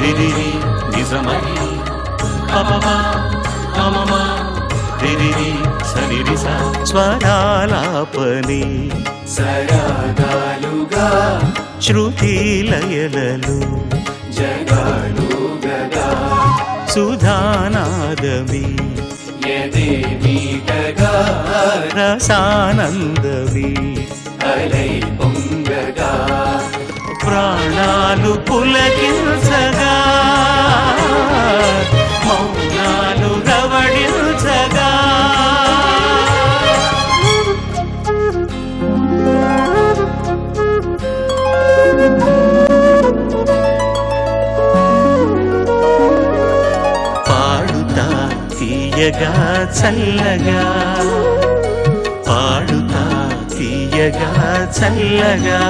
రిరిరి నిజమని పపమ మమమ రిరిరి సనిరిస స్వరాలాపని సరాగాలుగా శృతి లయలలు జగాలు గగా సుధానాదమి ఎదే మీటగా రసానందమి అలై పొంగగా ప్రాణాలు పులకించగా మౌనాలు రవడించగా పాడుతా తీయగా చల్లగా పాడుతా తీయగా చల్లగా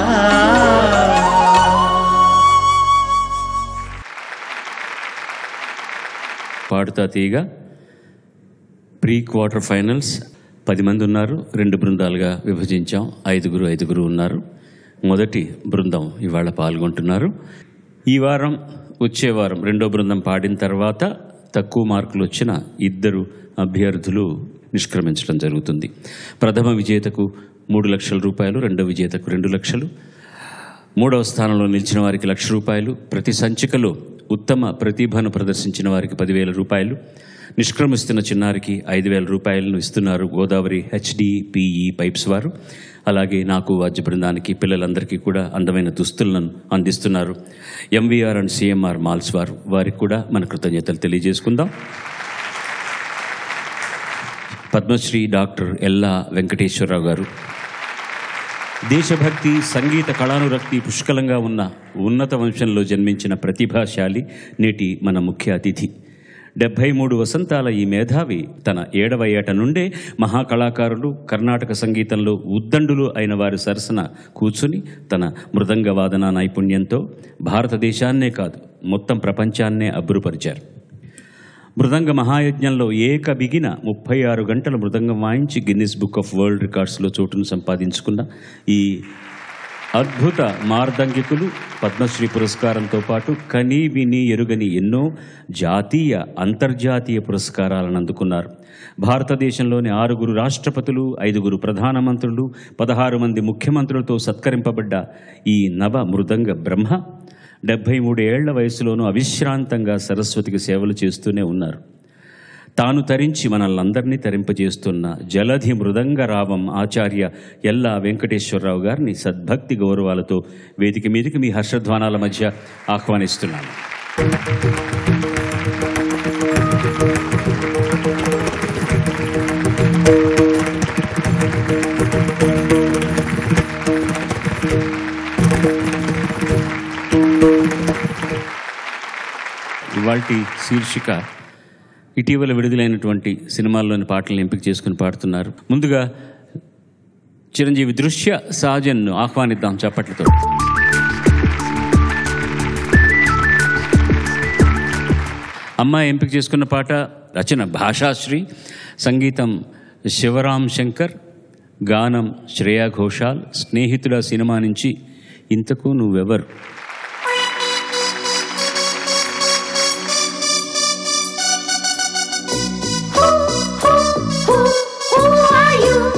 పాడుతా తీగ ప్రీ క్వార్టర్ ఫైనల్స్ పది మంది ఉన్నారు రెండు బృందాలుగా విభజించాం ఐదుగురు ఐదుగురు ఉన్నారు మొదటి బృందం ఇవాళ పాల్గొంటున్నారు ఈ వారం వచ్చే వారం రెండో బృందం పాడిన తర్వాత తక్కువ మార్కులు వచ్చిన ఇద్దరు అభ్యర్థులు నిష్క్రమించడం జరుగుతుంది ప్రథమ విజేతకు మూడు లక్షల రూపాయలు రెండో విజేతకు రెండు లక్షలు మూడవ స్థానంలో నిలిచిన వారికి లక్ష రూపాయలు ప్రతి సంచికలో ఉత్తమ ప్రతిభను ప్రదర్శించిన వారికి పదివేల రూపాయలు నిష్క్రమిస్తున్న చిన్నారికి ఐదు వేల రూపాయలను ఇస్తున్నారు గోదావరి హెచ్డిపిఈ పైప్స్ వారు అలాగే నాకు వాద్య బృందానికి పిల్లలందరికీ కూడా అందమైన దుస్తులను అందిస్తున్నారు ఎంవీఆర్ అండ్ సిఎంఆర్ మాల్స్ వారు వారికి కూడా మన కృతజ్ఞతలు తెలియజేసుకుందాం పద్మశ్రీ డాక్టర్ ఎల్లా వెంకటేశ్వరరావు గారు దేశభక్తి సంగీత కళానురక్తి పుష్కలంగా ఉన్న ఉన్నత వంశంలో జన్మించిన ప్రతిభాశాలి నేటి మన ముఖ్య అతిథి డెబ్భై మూడు వసంతాల ఈ మేధావి తన ఏడవ ఏట నుండే మహాకళాకారులు కర్ణాటక సంగీతంలో ఉద్దండులు అయిన వారి సరసన కూర్చుని తన మృదంగ వాదన నైపుణ్యంతో భారతదేశాన్నే కాదు మొత్తం ప్రపంచాన్నే అబ్బురుపరిచారు మృదంగ మహాయజ్ఞంలో ఏక బిగిన ముప్పై ఆరు గంటల మృదంగం వాయించి గిన్నిస్ బుక్ ఆఫ్ వరల్డ్ రికార్డ్స్లో చోటును సంపాదించుకున్న ఈ అద్భుత మార్దంగికులు పద్మశ్రీ పురస్కారంతో పాటు కని విని ఎరుగని ఎన్నో జాతీయ అంతర్జాతీయ పురస్కారాలను అందుకున్నారు భారతదేశంలోని ఆరుగురు రాష్ట్రపతులు ఐదుగురు ప్రధానమంత్రులు పదహారు మంది ముఖ్యమంత్రులతో సత్కరింపబడ్డ ఈ నవ మృదంగ బ్రహ్మ డెబ్భై మూడు ఏళ్ల వయసులోనూ అవిశ్రాంతంగా సరస్వతికి సేవలు చేస్తూనే ఉన్నారు తాను తరించి మనల్నందరినీ తరింపజేస్తున్న జలధి మృదంగ రావం ఆచార్య ఎల్లా వెంకటేశ్వరరావు గారిని సద్భక్తి గౌరవాలతో వేదిక మీదకి మీ హర్షధ్వానాల మధ్య ఆహ్వానిస్తున్నాను ఇవాల్టి శీర్షిక ఇటీవల విడుదలైనటువంటి సినిమాల్లోని పాటలను ఎంపిక చేసుకుని పాడుతున్నారు ముందుగా చిరంజీవి దృశ్య సహజన్ను ఆహ్వానిద్దాం చప్పట్లతో అమ్మాయి ఎంపిక చేసుకున్న పాట రచన భాషాశ్రీ సంగీతం శివరాం శంకర్ గానం శ్రేయా ఘోషాల్ స్నేహితుడ సినిమా నుంచి ఇంతకు నువ్వెవరు Who are you?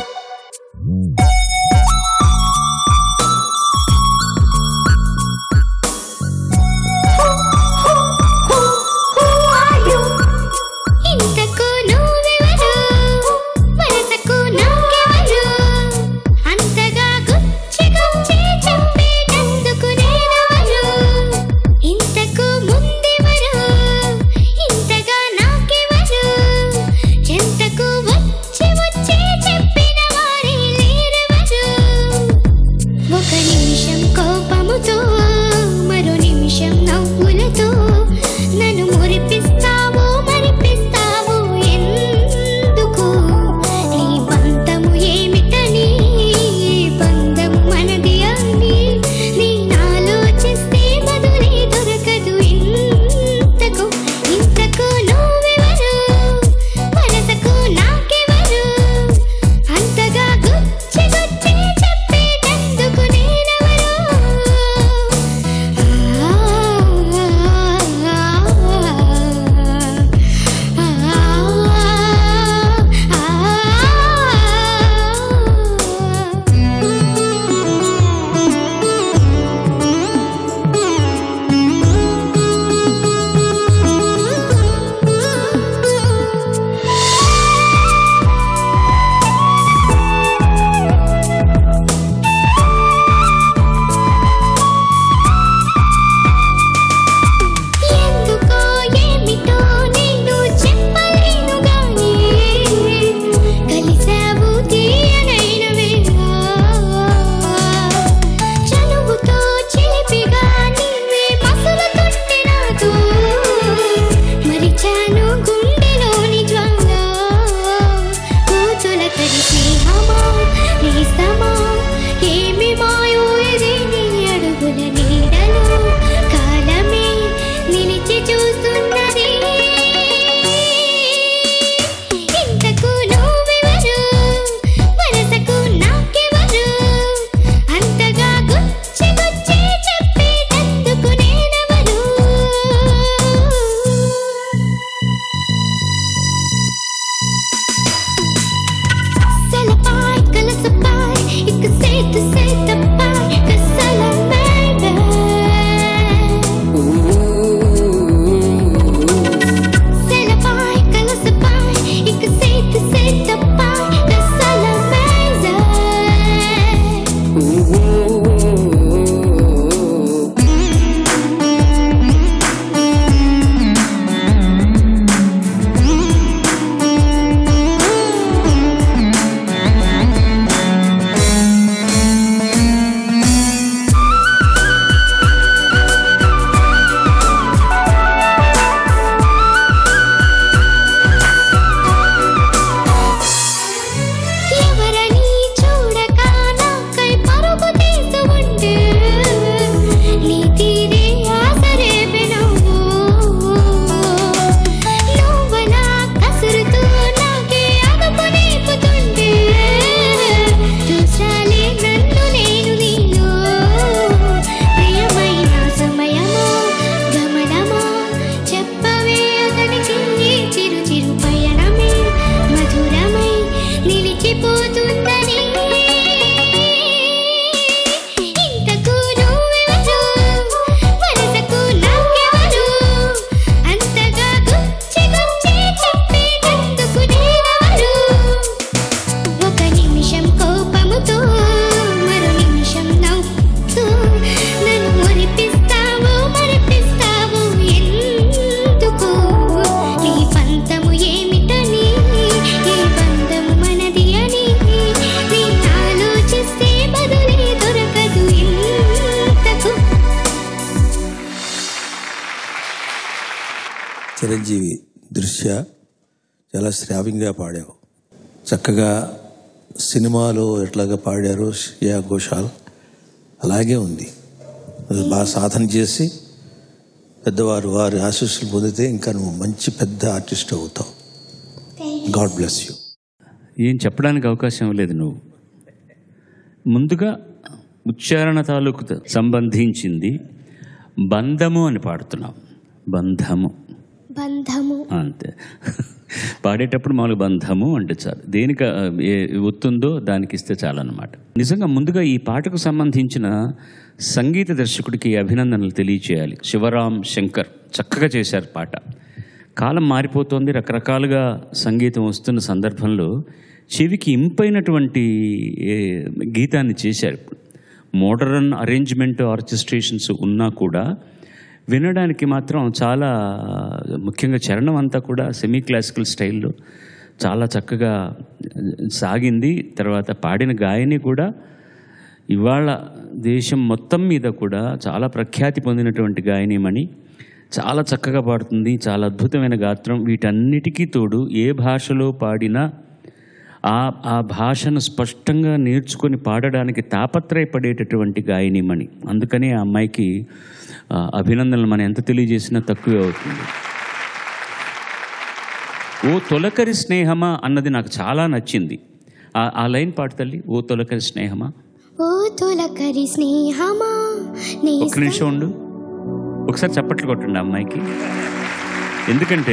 Who are you? ఇంతకు నువ్వెవరు మనసకు నాకెవరు అంతగా గుచ్చి గుచ్చి చంపేటందుకు నే చిరంజీవి దృశ్య చాలా శ్రావ్యంగా పాడావు చక్కగా సినిమాలో ఎట్లాగా పాడారో శ్రేయా ఘోషాల్ అలాగే ఉంది అది బాగా సాధన చేసి పెద్దవారు వారి ఆశీస్సులు పొందితే ఇంకా నువ్వు మంచి పెద్ద ఆర్టిస్ట్ అవుతావు గాడ్ బ్లెస్ యూ ఏం చెప్పడానికి అవకాశం లేదు నువ్వు ముందుగా ఉచ్చారణ తాలూకు సంబంధించింది బంధము అని పాడుతున్నావు బంధము బంధము అంతే పాడేటప్పుడు మామూలు బంధము అంటే చాలు దేనికి ఆ, ఏ ఒత్తుందో దానికి ఇస్తే చాలన్నమాట నిజంగా ముందుగా ఈ పాటకు సంబంధించిన సంగీత దర్శకుడికి అభినందనలు తెలియచేయాలి శివరాం శంకర్ చక్కగా చేశారు పాట కాలం మారిపోతోంది రకరకాలుగా సంగీతం వస్తున్న సందర్భంలో చెవికి ఇంపైనటువంటి ఏ, గీతాన్ని చేశారు ఇప్పుడు మోడర్న్ అరేంజ్మెంట్ ఆర్కెస్ట్రేషన్స్ ఉన్నా కూడా వినడానికి మాత్రం చాలా ముఖ్యంగా చరణం అంతా కూడా సెమీ క్లాసికల్ స్టైల్లో చాలా చక్కగా సాగింది తర్వాత పాడిన గాయని కూడా ఇవాళ దేశం మొత్తం మీద కూడా చాలా ప్రఖ్యాతి పొందినటువంటి గాయనిమణి చాలా చక్కగా పాడుతుంది చాలా అద్భుతమైన గాత్రం వీటన్నిటికీ తోడు ఏ భాషలో పాడినా ఆ ఆ భాషను స్పష్టంగా నేర్చుకొని పాడడానికి తాపత్రయపడేటటువంటి గాయనిమణి అందుకనే ఆ అమ్మాయికి ఆ, అభినందనలు మనం ఎంత తెలియజేసినా తక్కువే అవుతుంది ఓ తొలకరి స్నేహమా అన్నది నాకు చాలా నచ్చింది ఆ ఆ లైన్ పాడు తల్లి ఓ తొలకరి స్నేహమా ఓ తొలకరి స్నేహమా నీ ఒక్క నిమిషం ఉండు ఒకసారి చప్పట్లు కొట్టండి ఆ అమ్మాయికి ఎందుకంటే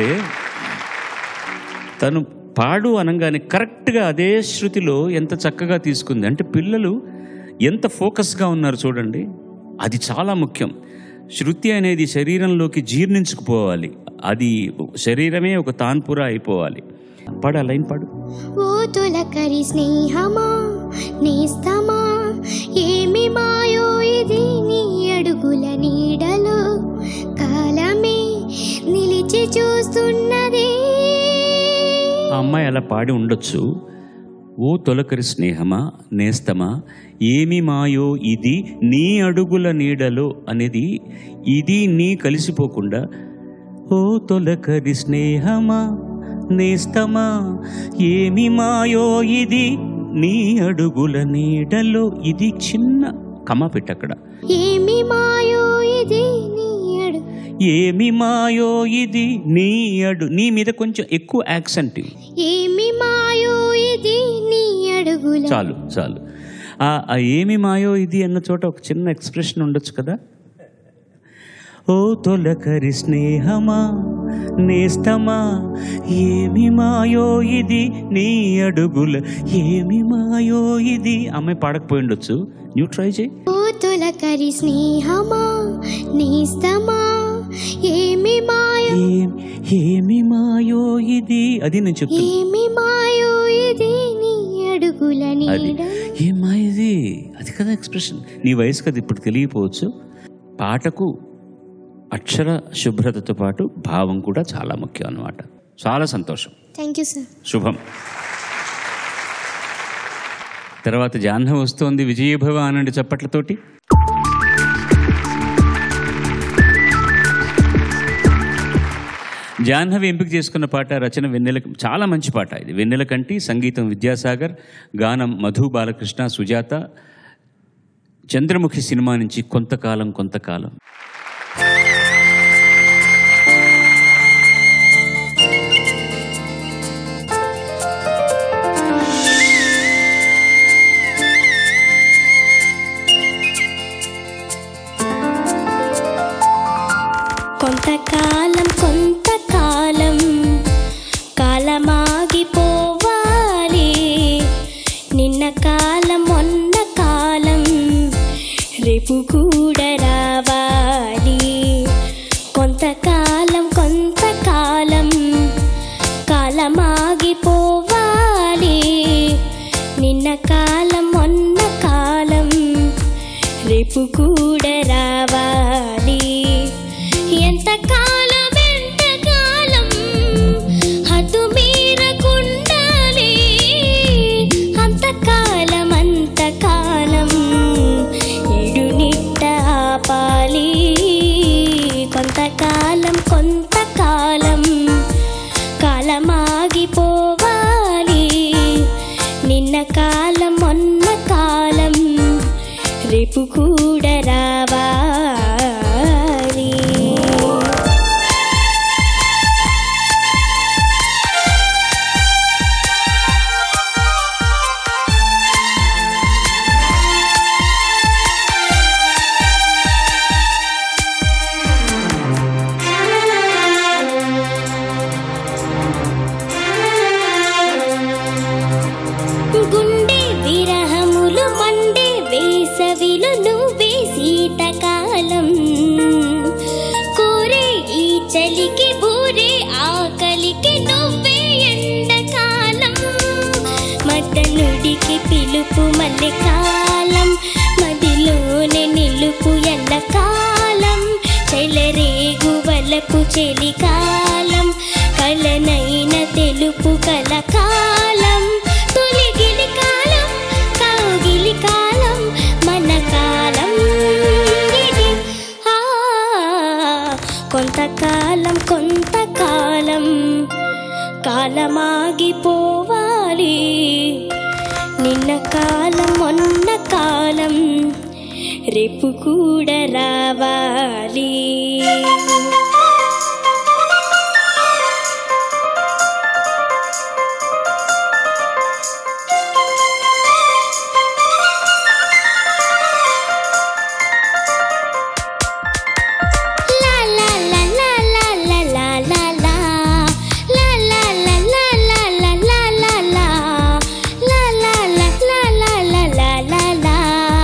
తను పాడు అనగానే కరెక్ట్గా అదే శృతిలో ఎంత చక్కగా తీసుకుంది అంటే పిల్లలు ఎంత ఫోకస్గా ఉన్నారు చూడండి అది చాలా ముఖ్యం శృతి అనేది శరీరంలోకి జీర్ణించుకుపోవాలి అది శరీరమే ఒక తాన్పుర అయిపోవాలి పాడు ఆ లైన్ పాడు ఓ తొలకరి స్నేహమా నేస్తమా ఏమి మాయో ఇది నీ అడుగుల నీడలో కాలమే నిలిచి చూస్తున్నదే ఆ అమ్మాయి అలా పాడి ఉండొచ్చు ఓ తొలకరి స్నేహమా నేస్తమా ఏమి మాయో ఇది నీ అడుగుల నీడలో అనేది ఇది నీ కలిసిపోకుండా ఓ తొలకరి స్నేహమా నేస్తమా ఏమి మాయో ఇది నీ అడుగుల నీడలో ఇది చిన్న కమ పెట్టక్కడ ఏమి మాయో ఇది నీ అడుగు ఏమి మాయో ఇది నీ అడు నీ మీద కొంచెం ఎక్కువ యాక్సెంట్ ఇవ్వు. ఏమి మాయో ఇది నీ అడుగుల చాలు చాలు ఆ ఆ ఏమి మాయో ఇది అన్న చోట ఒక చిన్న ఎక్స్ప్రెషన్ ఉండొచ్చు కదా ఓ తొలకరి స్నేహమా నేస్తమా ఏమి మాయో ఇది నీ అడుగుల ఏమి మాయో ఇది అమ్మాయి పాడకపోయి ఉండొచ్చు నువ్వు ట్రై చేయి ఓ తొలకరి స్నేహమా నేస్తమా ఏమి మాయో ఏం- ఏమి మాయో ఇది అది నేను చెప్తున్నా ఏమి మాయో ఇది నీ అడుగుల అది నీడ ఏమా ఇది అది కదా ఎక్స్ప్రెషన్ నీ వయసు కదా ఇప్పుడు తెలియపోవచ్చు పాటకు అక్షర శుభ్రతతో పాటు భావం కూడా చాలా ముఖ్యం అన్నమాట చాలా సంతోషం థ్యాంక్ యూ సార్ శుభం తర్వాత జాహ్నవి వస్తోంది విజయభవ అనండి చప్పట్లతోటి జాహ్నవి ఎంపిక చేసుకున్న పాట రచన వెన్నెల చాలా మంచి పాట ఇది వెన్నెల కంటి సంగీతం విద్యాసాగర్ గానం మధు బాలకృష్ణ సుజాత చంద్రముఖి సినిమా నుంచి కొంతకాలం కొంతకాలం కొంతకాలం కొంతకాలం కాలమాగిపోవాలి నిన్న కాలం మొన్న కాలం రేపు కూడా రావాలి కొంతకాలం కొంతకాలం కాలమాగిపోవాలి నిన్న కాలం మొన్న కాలం రేపు కూడా రావాలి ఎంత కాలం ఎంత కాలం హద్దు మీరకుండాలి అంతకాలం అంతకాలం ఇడునిట్ట ఆపాలి కొంతకాలం కొంతకాలం రేపు కూడా రావాలి గుండె విరహములు మండే వేసవిలు నువ్వే శీతకాలం కోరే ఈ చలికి బూరే ఆకలికి నువ్వే ఎండకాలం మదనుడికి పిలుపు మల్లె కాలం మదిలోనే నిలుపు ఎల్లకాలం చెలరేగు వలపు చెలికాలం కలనైన తెలుపు కలకాలం తొలిగిలి కాలం కాగిలి కాలం మన కాలం ఇది ఆ కొంతకాలం కొంతకాలం కాలమాగిపోవాలి నిన్న కాలం మొన్న కాలం రేపు కూడా రావాలి La la la la la la la la la La la la la la la la la la La la la la la la la la la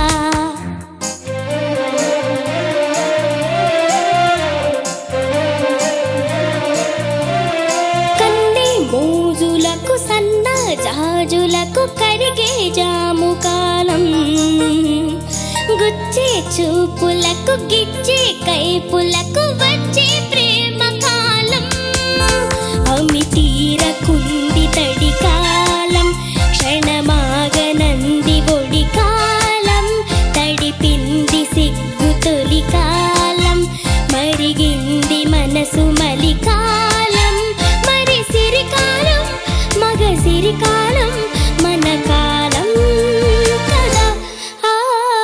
కన్నె మోజులకు సన్న జాజులకు కరిగే జాము కాలం గుచ్చే చూపులకు గిచ్చే కైపులకు వచ్చే ప్రేమ కాలం అమి తీరకుంది తడి కాలం క్షణమాగనంది ఒడి కాలం తడిపింది సిగ్గు తొలి కాలం మరిగింది మనసు మలి కాలం మరి సిరికాలం మగ సిరికాలం మన కాలం కదా ఆ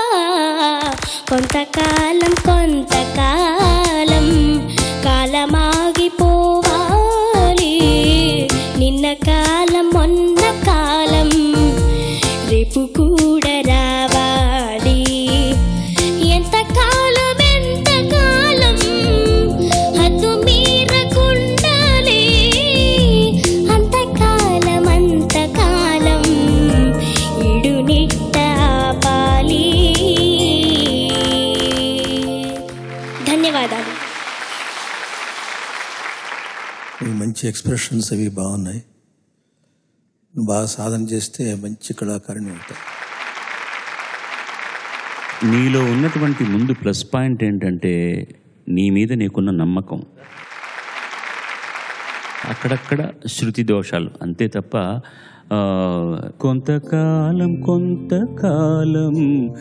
కొంతకాలం కొంతకాలం కాలమాగిపోవాలి నిన్న కాలం మొన్న కాలం రేపు కూడా రావాలి ఎంత కాలం ఎంత కాలం హద్దు మీరకుండాలి అంతకాలం అంతకాలం ఇడు నిట్ట ఆపాలి ధన్యవాదాలు నీకు మంచి ఎక్స్ప్రెషన్స్ అవి బాగున్నాయి నువ్వు బాగా సాధన చేస్తే మంచి కళాకారిణి అవుతావు నీలో ఉన్నటువంటి ముందు ప్లస్ పాయింట్ ఏంటంటే నీ మీద నీకున్న నమ్మకం అక్కడక్కడ శృతి దోషాలు అంతే తప్ప ఆ, కొంతకాలం కొంతకాలం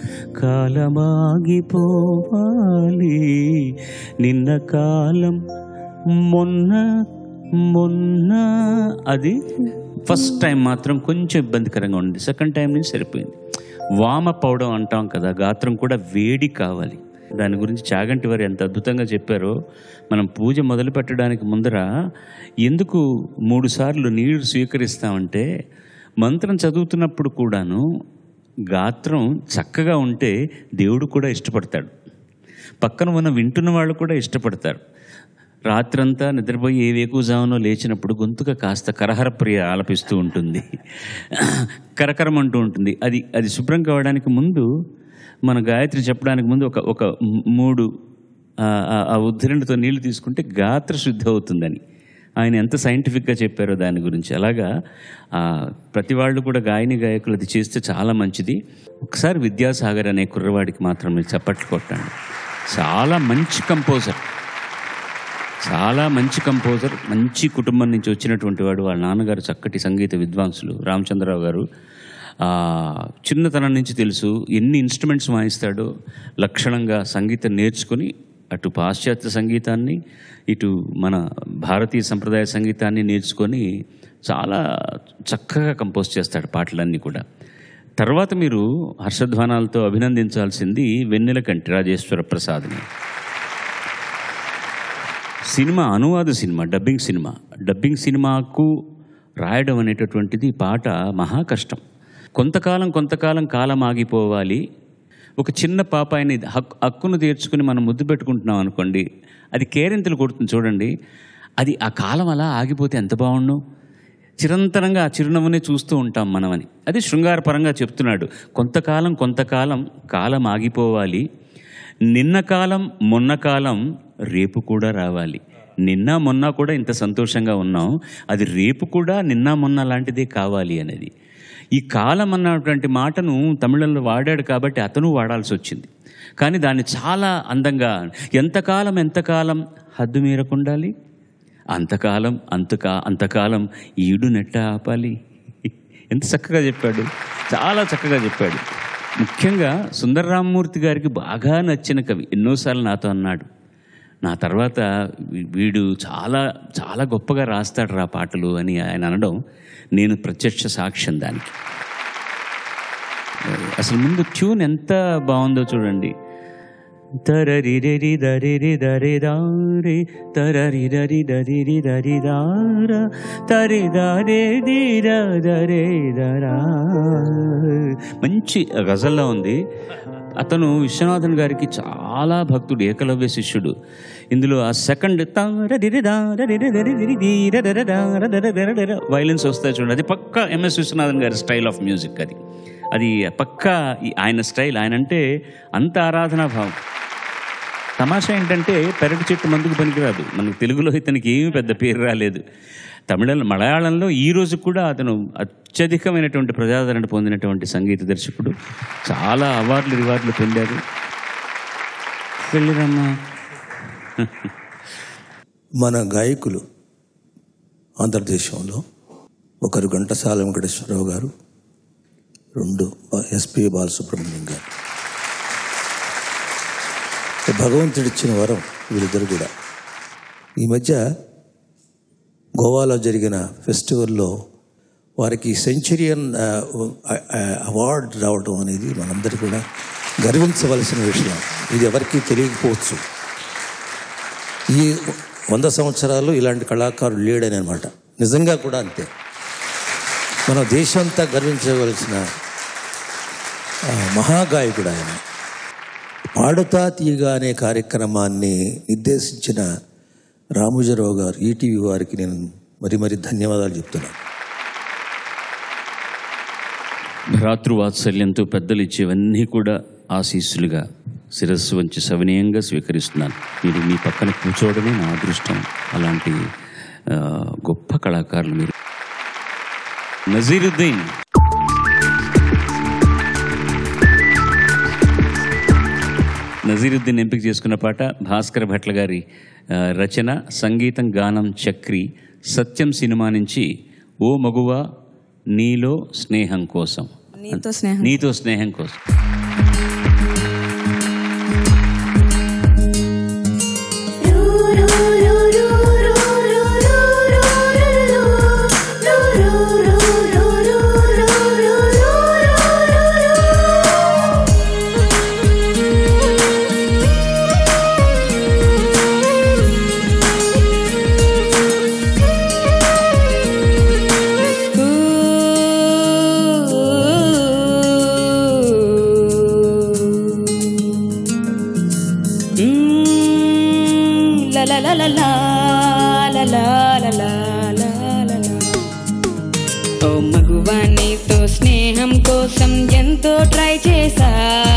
కాలమాగిపోవాలి నిన్న కాలం మొన్న మొన్న అది ఫస్ట్ టైం మాత్రం కొంచెం ఇబ్బందికరంగా ఉంది సెకండ్ టైం నుంచి సరిపోయింది వామప్ అవడం అంటాం కదా గాత్రం కూడా వేడి కావాలి దాని గురించి చాగంటి వారు ఎంత అద్భుతంగా చెప్పారో మనం పూజ మొదలు పెట్టడానికి ముందర ఎందుకు మూడు సార్లు నీరు స్వీకరిస్తామంటే మంత్రం చదువుతున్నప్పుడు కూడాను గాత్రం చక్కగా ఉంటే దేవుడు కూడా ఇష్టపడతాడు పక్కన ఉన్న వింటున్న వాళ్ళు కూడా ఇష్టపడతారు రాత్రంతా నిద్రపోయి ఏ వేకుజామునో లేచినప్పుడు గొంతుక కాస్త కరహర ప్రియ ఆలపిస్తూ ఉంటుంది కరకరం అంటూ ఉంటుంది అది అది శుభ్రం కావడానికి ముందు మన గాయత్రి చెప్పడానికి ముందు ఒక ఒక మూడు ఆ- ఆ- ఆ ఉద్ధరణతో నీళ్లు తీసుకుంటే గాత్ర శుద్ధి అవుతుందని ఆయన ఎంత సైంటిఫిక్గా చెప్పారో దాని గురించి అలాగా ఆ, ప్రతి వాళ్ళు కూడా గాయని గాయకులు అది చేస్తే చాలా మంచిది ఒకసారి విద్యాసాగర్ అనే కుర్రవాడికి మాత్రం మీరు చప్పట్లు కొట్టండి చాలా మంచి కంపోజర్ చాలా మంచి కంపోజర్ మంచి కుటుంబం నుంచి వచ్చినటువంటి వాడు వాళ్ళ నాన్నగారు చక్కటి సంగీత విద్వాంసులు రామచంద్రరావు గారు ఆ, చిన్నతనం నుంచి తెలుసు ఎన్ని ఇన్స్ట్రుమెంట్స్ వాయిస్తాడో లక్షణంగా సంగీతం నేర్చుకొని అటు పాశ్చాత్య సంగీతాన్ని ఇటు మన భారతీయ సంప్రదాయ సంగీతాన్ని నేర్చుకొని చాలా చక్కగా కంపోజ్ చేస్తాడు పాటలన్నీ కూడా తర్వాత మీరు హర్షధ్వానాలతో అభినందించాల్సింది వెన్నెల కంటి రాజేశ్వర ప్రసాద్ని సినిమా అనువాద సినిమా డబ్బింగ్ సినిమా డబ్బింగ్ సినిమాకు రాయడం అనేటటువంటిది పాట మహా కష్టం కొంతకాలం కొంతకాలం కాలం ఆగిపోవాలి ఒక చిన్న పాప ఆయన హక్కు హక్కును తీర్చుకుని మనం ముద్దు పెట్టుకుంటున్నాం అనుకోండి అది కేరింతలు కొడుతుంది చూడండి అది ఆ కాలం అలా ఆగిపోతే ఎంత బాగుండు చిరంతరంగా ఆ చిరునవ్వునే చూస్తూ ఉంటాం మనమని అది శృంగారపరంగా చెప్తున్నాడు కొంతకాలం కొంతకాలం కాలం ఆగిపోవాలి నిన్న కాలం మొన్న కాలం రేపు కూడా రావాలి నిన్న మొన్న కూడా ఇంత సంతోషంగా ఉన్నాం అది రేపు కూడా నిన్న మొన్న లాంటిదే కావాలి అనేది ఈ కాలం అన్నటువంటి మాటను తమిళంలో వాడాడు కాబట్టి అతను వాడాల్సి వచ్చింది కానీ దాన్ని చాలా అందంగా ఎంతకాలం ఎంతకాలం హద్దు మీరకుండాలి అంతకాలం అంతకా అంతకాలం ఈడు నెట్ట ఆపాలి ఎంత చక్కగా చెప్పాడు చాలా చక్కగా చెప్పాడు ముఖ్యంగా సుందరరామమూర్తి గారికి బాగా నచ్చిన కవి ఎన్నోసార్లు నాతో అన్నాడు నా తర్వాత వీ- వీడు చాలా చాలా గొప్పగా రాస్తాడు రా పాటలు అని ఆయన అనడం నేను ప్రత్యక్ష సాక్ష్యం దానికి అసలు ముందు ట్యూన్ ఎంత బాగుందో చూడండి తరరిరరి దరిరి దరి దారి తరరిరరి దరిరి దరి దార తరి దారే దీర దరే దరా మంచి గజల్లా ఉంది అతను విశ్వనాథన్ గారికి చాలా భక్తుడు ఏకలవ్య శిష్యుడు ఇందులో ఆ సెకండ్ వైలెన్స్ వస్తాయి చూడండి అది పక్క ఎంఎస్ విశ్వనాథన్ గారి స్టైల్ ఆఫ్ మ్యూజిక్ అది అది పక్క ఆయన స్టైల్ ఆయన అంటే అంత ఆరాధనా భావం తమాషా ఏంటంటే పెరటి చెట్టు మందుకు పనికిరాదు మనకు తెలుగులో ఇతనికి ఏమీ పెద్ద పేరు రాలేదు తమిళ మలయాళంలో ఈ రోజు కూడా అతను అత్యధికమైనటువంటి ప్రజాదరణ పొందినటువంటి సంగీత దర్శకుడు చాలా అవార్డులు రివార్డులు పొందారు వెళ్ళిరమ్మా మన గాయకులు ఆంధ్రదేశంలో ఒకరు ఘంటసాల వెంకటేశ్వరరావు గారు రెండు ఎస్పి బాలసుబ్రహ్మణ్యం గారు భగవంతుడిచ్చిన వరం వీళ్ళిద్దరు కూడా ఈ మధ్య గోవాలో జరిగిన ఫెస్టివల్లో వారికి సెంచురియన్ అవార్డు రావడం అనేది మనందరూ కూడా గర్వించవలసిన విషయం ఇది ఎవరికీ తెలియకపోవచ్చు ఈ వంద సంవత్సరాలు ఇలాంటి కళాకారులు లేడని అనమాట నిజంగా కూడా అంతే మన దేశంతా గర్వించవలసిన ఆ, మహాగాయకుడు ఆయన పాడుతా తీయగా అనే కార్యక్రమాన్ని నిర్దేశించిన రాముజరావు గారు ఈటీవీ వారికి నేను మరి మరి ధన్యవాదాలు చెప్తున్నాను భ్రాతృవాత్సల్యంతో పెద్దలు ఇచ్చేవన్నీ కూడా ఆశీస్సులుగా శిరస్సు వంచి సవినయంగా స్వీకరిస్తున్నాను మీరు మీ పక్కన కూర్చోవడమే నా అదృష్టం అలాంటి ఆ, గొప్ప కళాకారులు మీరు నజీరుద్దీన్ నజీరుద్దీన్ ఎంపిక చేసుకున్న పాట భాస్కర్ భట్ల గారి ఆ, రచన సంగీతం గానం చక్రి సత్యం సినిమా నుంచి ఓ మగువ నీలో స్నేహం కోసం నీతో స్నేహం నీతో స్నేహం కోసం la la la la la la la la la la la la ఓ మగువా నీతో స్నేహం కోసం ఎంతో ట్రై చేసా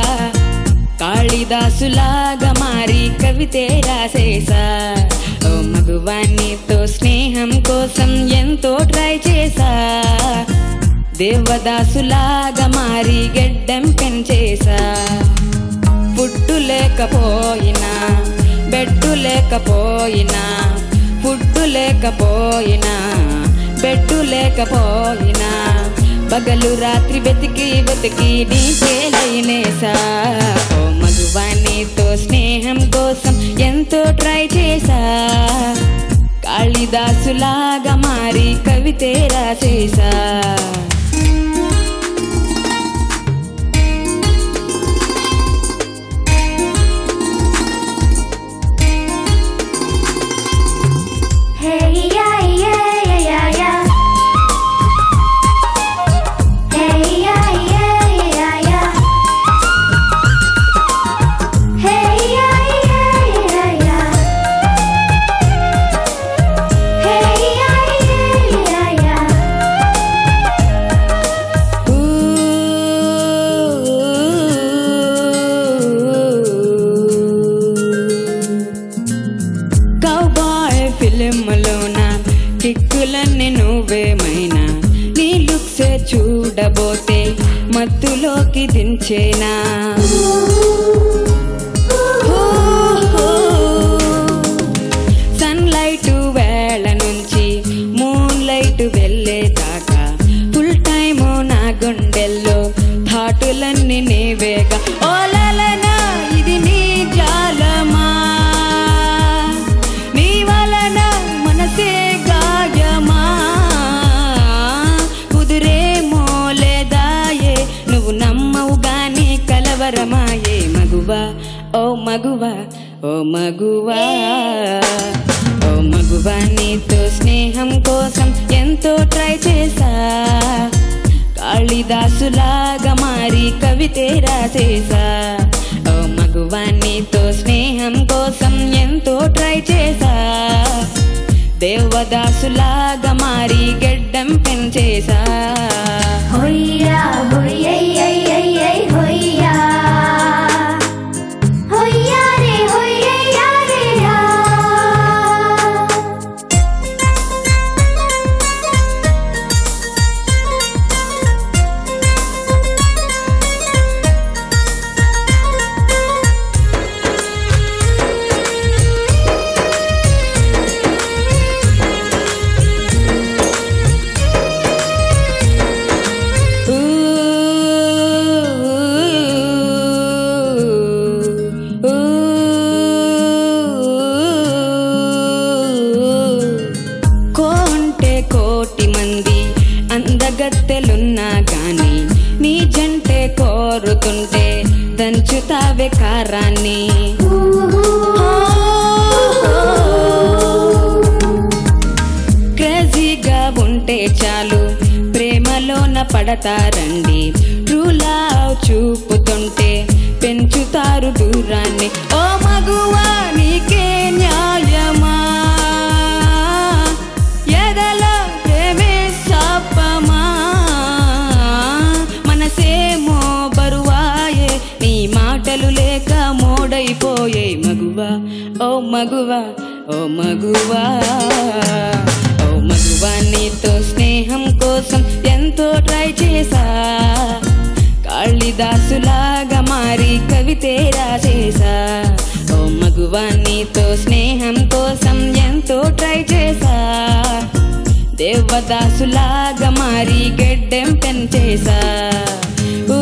కాళిదాసులాగా మారి కవితే రాసేసా ఓ మగువా నీతో స్నేహం కోసం ఎంతో ట్రై చేసా దేవదాసులాగా మారి గెడ్డం పెంచేసా ఫుడ్డు లేకపోయినా బెడ్డు లేకపోయినా ఫుడ్డు లేకపోయినా బెడ్డు లేకపోయినా పగలు రాత్రి వెతికి వెతికి నీకే లైనేసా ఓ మగువాణితో స్నేహం కోసం ఎంతో ట్రై చేసా కాళిదాసులాగా మారి కవితే రాసేసా ఊహలన్నీ నువ్వేమైనా నీ లుక్సే చూడబోతే మత్తులోకి దించేనా సన్లైట్ వేళ నుంచి మూన్ లైట్ వెళ్ళేదాకా ఫుల్ టైమ్ నా గుండెల్లో థాటులన్నీ నీవేగా ఓ లలనా ఇది నీ జాలమా నీ వలన మనసే గాయమా కుదురేమో లేదాయే నువ్వు నమ్మవు గాని కలవరమాయే మగువా ఓ మగువా ఓ మగువా ఓ మగువా నీతో స్నేహం కోసం ఎంతో ట్రై చేసా కాళిదాసులాగా మారి కవితే రాసేసా ఓ మగువా నీతో స్నేహం కోసం ఎంతో ట్రై చేసా దేవదాసులాగా మారి గెడ్డం పెంచేసా హొయ్యా హొయ్యయ్యయ్యయ్యయ్ హొయ్యా హొయ్యా రే హొయ్యయ్యా రే యా ఊ, ఊ, కోంటే కోటి మంది అందగత్తెలున్నా గాని నీ జంటే కోరుతుంటే దంచుతావే కారాన్ని క్రేజీగా ఉంటే చాలు ప్రేమలోన పడతారండి ట్రూ లవ్ చూపుతుంటే పెంచుతారు దూరాన్ని ఓ మగువా నీకే న్యాయమా ఎదలో ప్రేమే శాపమా మనసేమో బరువాయే నీ మాటలు లేక మోడైపోయే మగువా ఓ మగువా ఓ మగువా ఓ మగువా నీతో స్నేహం కోసం ఎంతో ట్రై చేసా కాళిదాసులాగా మారి కవితే రాసేసా ఓ మగువా నీతో స్నేహం కోసం ఎంతో ట్రై చేసా దేవదాసులాగా మారి గెడ్డెం పెంచేసా ఊ,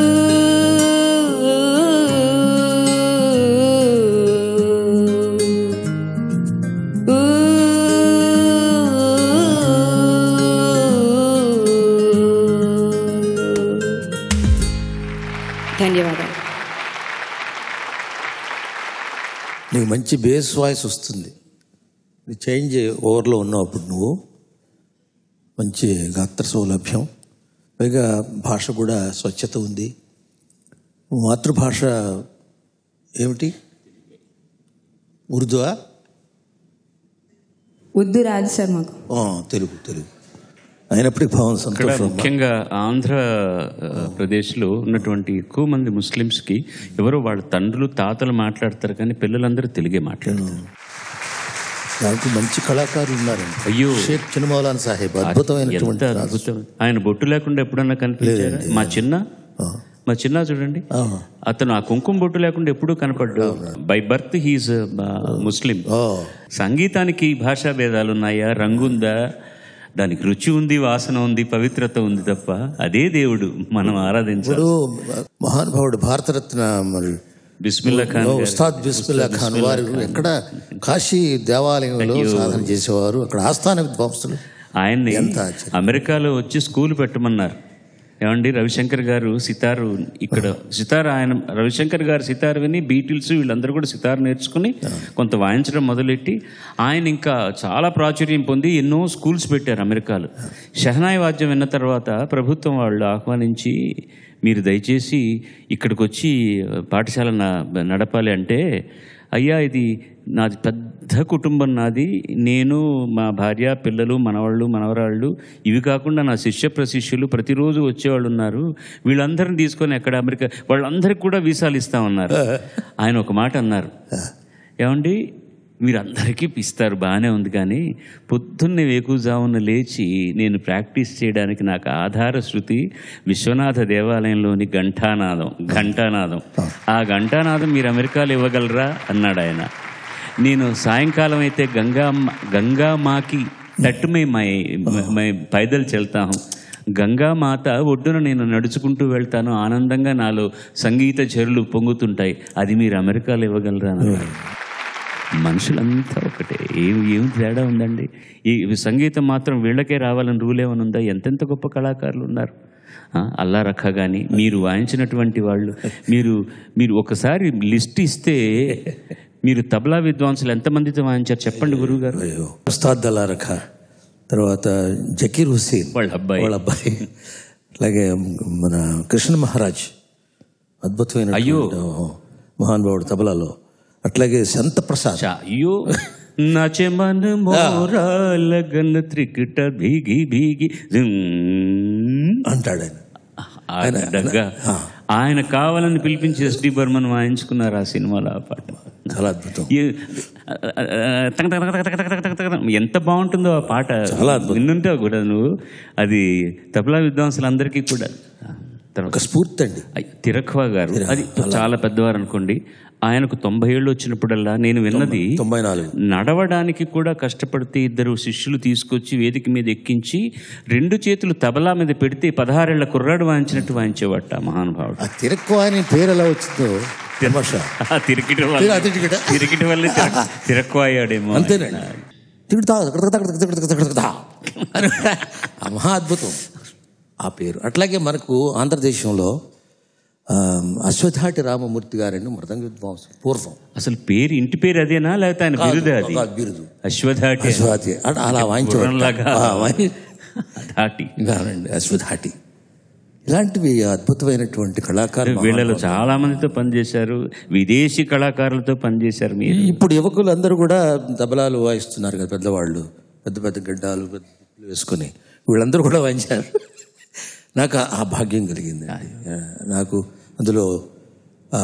ఊ, ధన్యవాదాలు నీకు మంచి బేస్ వాయిస్ వస్తుంది ఇది చేంజ్ ఓవర్లో ఉన్నావు అప్పుడు నువ్వు మంచి గాత్ర సౌలభ్యం పైగా భాష కూడా స్వచ్ఛత ఉంది మాతృభాష ఏమిటి ఉర్దూవా ఉద్దు రాదు సార్ మాకు ఆ, తెలుగు తెలుగు అయినప్పటికీ భావం ఇక్కడ సంతోషం అమ్మా. ముఖ్యంగా ఆంధ్ర ఆ, ప్రదేశ్లో ఉన్నటువంటి ఎక్కువ మంది ముస్లిమ్స్కి ఎవరో వాళ్ళ తండ్రులు తాతలు మాట్లాడతారు కానీ పిల్లలందరూ తెలుగే మాట్లాడతారు దానికి మంచి కళాకారులు ఉన్నారండి అయ్యో. షేక్ చినమౌలాన్ సాహెబ్ అద్భుతమైనటువంటి ఎంత రాజు. అద్భుతం ఆయన బొట్టు లేకుండా ఎప్పుడన్నా కనిపించారా లేదండి. మా చిన్న ఆ. మా చిన్న చూడండి ఆ. అతను ఆ కుంకుమ బొట్టు లేకుండా ఎప్పుడూ కనపడ్డు బై బర్త్ హీజ్ ముస్లిం ఓ సంగీతానికి భాషా భేదాలు ఉన్నాయా రంగుందా దానికి రుచి ఉంది వాసన ఉంది పవిత్రత ఉంది తప్ప అదే దేవుడు మనం ఆరాధించాలి ఇప్పుడు మహానుభావుడు భారతరత్న మరి బిస్మిల్లా ఖాన్ గారు. ఉస్తాద్ బిస్మిల్లా ఖాన్ వారు ఎక్కడ కాశీ దేవాలయంలో సాధన చేసేవారు అక్కడ ఆస్థాన విద్వాంసులు ఆయన్ని ఎంత ఆశ్చర్యం. అమెరికాలో వచ్చి స్కూల్ పెట్టమన్నారు ఏమండి రవిశంకర్ గారు సితారు ఇక్కడ సితార్ ఆయన రవిశంకర్ గారు సితార్ విని బీటిల్స్ వీళ్ళందరూ కూడా సితార్ నేర్చుకుని కొంత వాయించడం మొదలెట్టి ఆయన ఇంకా చాలా ప్రాచుర్యం పొంది ఎన్నో స్కూల్స్ పెట్టారు అమెరికాలో షహనాయి వాద్యం విన్న తర్వాత ప్రభుత్వం వాళ్ళు ఆహ్వానించి మీరు దయచేసి ఇక్కడికి వచ్చి పాఠశాల న- నడపాలి అంటే అయ్యా ఇది నాది పెద్ద కుటుంబం నాది నేను మా భార్య పిల్లలు మనవాళ్ళు మనవరాళ్ళు ఇవి కాకుండా నా శిష్య ప్రశిష్యులు ప్రతిరోజు వచ్చేవాళ్ళు ఉన్నారు వీళ్ళందరిని తీసుకొని ఎక్కడ అమెరికా వాళ్ళందరికీ కూడా వీసాలు ఇస్తామన్నారు ఆయన ఒక మాట అన్నారు ఏమండి మీరు అందరికీ ఇస్తారు బాగానే ఉంది కానీ పొద్దున్నే వేకుజామున లేచి నేను ప్రాక్టీస్ చేయడానికి నాకు ఆధార శృతి విశ్వనాథ దేవాలయంలోని ఘంటానాదం ఘంటానాదం ఆ ఘంటానాదం మీరు అమెరికాలో ఇవ్వగలరా అన్నాడు ఆయన నేను సాయంకాలం అయితే గంగా గంగా మాకి తట్టు మే మై మై పైదలు చెల్తాం గంగా మాత ఒడ్డున నేను నడుచుకుంటూ వెళ్తాను ఆనందంగా నాలో సంగీత చెరులు పొంగుతుంటాయి అది మీరు అమెరికాలో ఇవ్వగలరా అని అన్నాడు. మనుషులంతా ఒకటే ఏం ఏం తేడా ఉందండి ఈ సంగీతం మాత్రం వీళ్ళకే రావాలని రూల్ ఏమైనా ఉందా ఎంతెంత గొప్ప కళాకారులు ఉన్నారు ఆ, అల్లా రఖ కానీ మీరు వాయించినటువంటి వాళ్ళు మీరు మీరు ఒకసారి లిస్ట్ ఇస్తే మీరు తబలా విద్వాంసులు ఎంతమందితో వాయించారు చెప్పండి గురువు గారు అయ్యో ఉస్తాద్ దలారఖ తర్వాత జకీర్ హుస్సేన్ వాళ్ళ అబ్బాయి. వాళ్ళ అబ్బాయి అలాగే మన కృష్ణ మహారాజ్ అద్భుతమైన అయ్యో. మహానుభావుడు తబలాలో అట్లాగే సంత ప్రసాద్ చా, అయ్యో నాచే మన మోరా లగన్ త్రికట భీగి భీగి జిమ్. అంటాడు ఆయన ఆయన దగ్గ ఆయన కావాలని పిలిపించి ఎస్డి బర్మన్ వాయించుకున్నారు ఆ సినిమాలో ఆ పాట చాలా అద్భుతం ఈ, ఆ, ఆ, తగ తగ తగ తగ తగ తగ తగ తగ. ఎంత బాగుంటుందో ఆ పాట చాలా అద్భుతం. విన్నుంటావు కూడా నువ్వు అది తబలా విద్వాంసులందరికీ కూడా తర్వాత ఒక స్ఫూర్తి అండి అయ్, తిరఖ్వా గారు అది చాలా పెద్దవారు అనుకోండి ఆయనకు తొంభై ఏళ్ళు వచ్చినప్పుడల్లా నేను విన్నది తొంభై నాలుగు నడవడానికి కూడా కష్టపడితే ఇద్దరు శిష్యులు తీసుకొచ్చి వేదిక మీద ఎక్కించి రెండు చేతులు తబలా మీద పెడితే పదహారేళ్ల కుర్రాడు వాయించినట్టు వాయించేవాట ఆ మహానుభావుడు ఆ తిరక్కువ అని పేరు ఎలా వచ్చిందో తమాషా ఆ తిరిగిటి వల్ల తిరగ- తిరిగిట. తిరిగిటి వల్ల తిరక్కువ అయ్యాడేమో అంతేనండి తిడుతా అని ఆ మహా అద్భుతం ఆ పేరు అట్లాగే మనకు ఆంధ్రదేశంలో ఆ, అశ్వథాటి రామమూర్తి గారండి మృదంగ విద్వాంసం పూర్వం అసలు పేరు ఇంటి పేరు అదేనా లేకపోతే ఆయన బిరుదు అది ఒక బిరుదు అశ్వధాటి అశ్వథాటి అట- అలా వాయించేవాడు గుర్రంలాగా. ఆ, వాయి- ధాటి అవునండి అశ్వథాటి ఇలాంటివి అద్భుతమైనటువంటి కళాకారులు వీళ్ళలో చాలా మందితో పనిచేశారు విదేశీ కళాకారులతో పనిచేశారు మీరు ఇప్పుడు యువకులు అందరూ కూడా తబలాలు వాయిస్తున్నారు కదా పెద్దవాళ్ళు పెద్ద పెద్ద గడ్డాలు పెద్ద జుట్లు వేసుకొని వీళ్ళందరూ కూడా వాయించారు నాకు ఆ- ఆ భాగ్యం కలిగింది నాకు అందులో ఆ,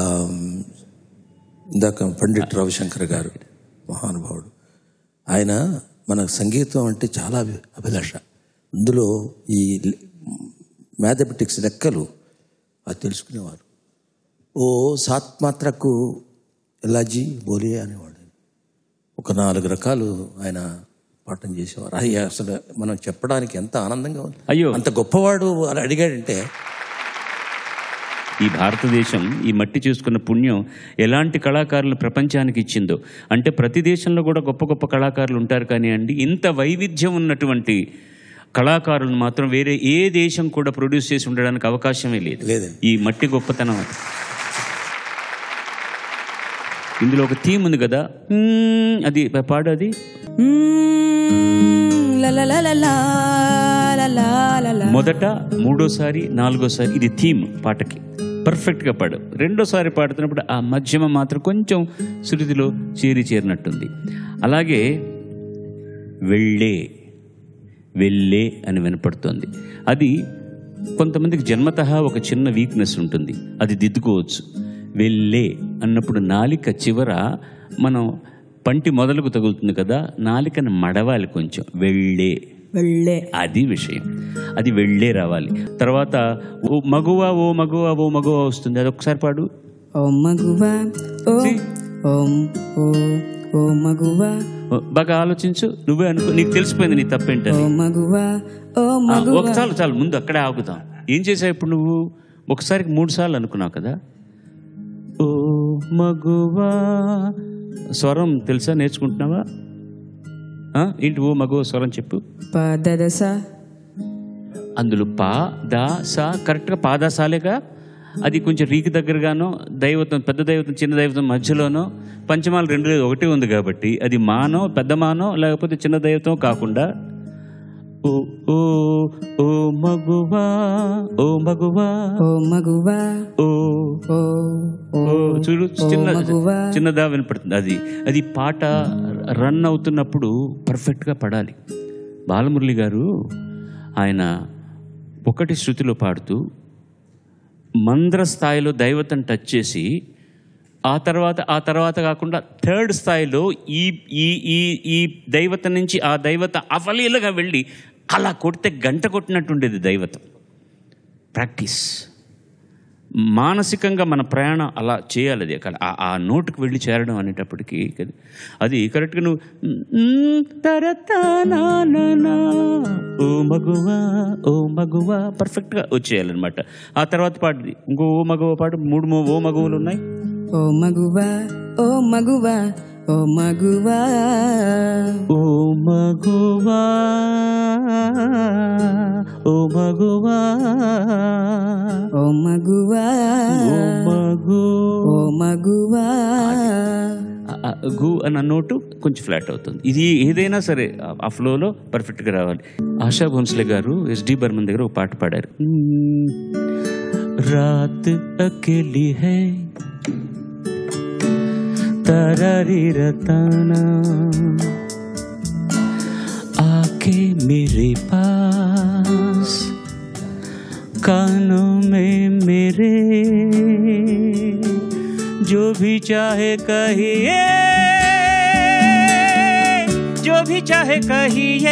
ఇందాక పండిట్ రవిశంకర్ గారు మహానుభావుడు ఆయన మన సంగీతం అంటే చాలా అభి- అభిలాష అందులో ఈ మ్యాథమెటిక్స్ లెక్కలు అది తెలుసుకునేవారు ఓ సాత్ మాత్రకు ఎలాజీ బోలే అనేవాడు ఒక నాలుగు రకాలు ఆయన పాఠం చేసేవారు అయ్యా అసలు మనం చెప్పడానికి ఎంత ఆనందంగా ఉంది అయ్యో. అంత గొప్పవాడు అని అడిగాడంటే ఈ భారతదేశం ఈ మట్టి చూసుకున్న పుణ్యం ఎలాంటి కళాకారులు ప్రపంచానికి ఇచ్చిందో అంటే ప్రతి దేశంలో కూడా గొప్ప గొప్ప కళాకారులు ఉంటారు కానీ అండి ఇంత వైవిధ్యం ఉన్నటువంటి కళాకారులను మాత్రం వేరే ఏ దేశం కూడా ప్రొడ్యూస్ చేసి ఉండడానికి అవకాశమే లేదు లేదండి. ఈ మట్టి గొప్పతనం అది ఇందులో ఒక థీమ్ ఉంది కదా మ్మ్, అది పాడు అది మ్మ్, లా లా లా లా లా లా లా లా లా. మొదట మూడోసారి నాలుగోసారి ఇది థీమ్ పాటకి పర్ఫెక్ట్గా పాడు రెండోసారి పాడుతున్నప్పుడు ఆ మధ్యమ మాత్రం కొంచెం శృతిలో చేరి చేరినట్టుంది అలాగే వెళ్ళే వెళ్ళే అని వినపడుతోంది అది కొంతమందికి జన్మతః ఒక చిన్న వీక్నెస్ ఉంటుంది అది దిద్దుకోవచ్చు వెళ్ళే అన్నప్పుడు నాలిక చివర మనం పంటి మొదలకు తగులుతుంది కదా నాలికను మడవాలి కొంచెం వెళ్ళే వెళ్ళే అది విషయం అది వెళ్ళే రావాలి తర్వాత ఓ మగువ ఓ మగువ ఓ మగువ వస్తుంది అది ఒకసారి పాడు ఓ మగువా ఓ ఓం ఓ ఓ మగువా ఓ, బాగా ఆలోచించు నువ్వే అనుకో నీకు తెలిసిపోయింది నీ ఓ తప్పేంటని మగువా ఓ ఆ, మగువా ఒక చాలు చాలు ముందు అక్కడే ఆగుతాం ఏం చేసావు ఇప్పుడు నువ్వు ఒకసారికి మూడు సార్లు అనుకున్నావు కదా ఓ మగువా స్వరం తెలుసా నేర్చుకుంటున్నావా ఆ, ఏంటి ఓ మగువ స్వరం చెప్పు పదదస అందులో పా దా సా కరెక్ట్గా పాదాసాలేగా అది కొంచెం రీకి దగ్గరగానో దైవతం పెద్ద దైవతం చిన్న దైవతం మధ్యలోనో పంచమాలు రెండు లేదు ఒకటే ఉంది కాబట్టి అది మానో పెద్ద మానో లేకపోతే చిన్న దైవతం కాకుండా ఓ ఓ ఓ మగువా ఓ మగువా ఓ మగువా ఓ ఓ ఓ ఓ చూడు ఓ చిన్న మగువా చిన్నదా వినపడుతుంది అది అది పాట రన్ అవుతున్నప్పుడు పర్ఫెక్ట్గా పడాలి బాలమురళి గారు ఆయన ఒకటి శృతిలో పాడుతూ మంద్ర స్థాయిలో దైవతం టచ్ చేసి ఆ తర్వాత ఆ తర్వాత కాకుండా థర్డ్ స్థాయిలో ఈ ఈ ఈ ఈ దైవత నుంచి ఆ దైవత అవలీలగా వెళ్ళి అలా కొడితే గంట కొట్టినట్టుండేది దైవతం ప్రాక్టీస్ మానసికంగా మన ప్రయాణం అలా చేయాలి అది అక్కడ ఆ- ఆ నోటుకు వెళ్ళి చేరడం అనేటప్పటికీ కదా, అది కరెక్ట్గా నువ్వు "మ్, తరతానా నానా, ఓ మగువా ఓ మగువా పర్ఫెక్ట్గా వచ్చేయాలన్నమాట ఆ తర్వాత పాట ఇంకో ఓ మగువ పాట మూడు మూ- ఓ మగువలు ఉన్నాయి ఓ మగువా ఓ మగువా ఓ మగువా ఓ మగువా ఓ మగువా ఓ మగువా ఓ మగు ఓ మగువా ఆ- ఆ గు అన్న నోటు కొంచెం ఫ్లాట్ అవుతుంది ఇది ఏదైనా సరే ఆ- ఆ ఫ్లోలో పర్ఫెక్ట్గా రావాలి ఆశా భోన్స్లే గారు ఎస్డి బర్మన్ దగ్గర ఒక పాట పాడారు రాత్ అకేలి హై తరరి రతానా आके मेरे पास कानों में मेरे जो भी चाहे कहिए जो भी चाहे कहिए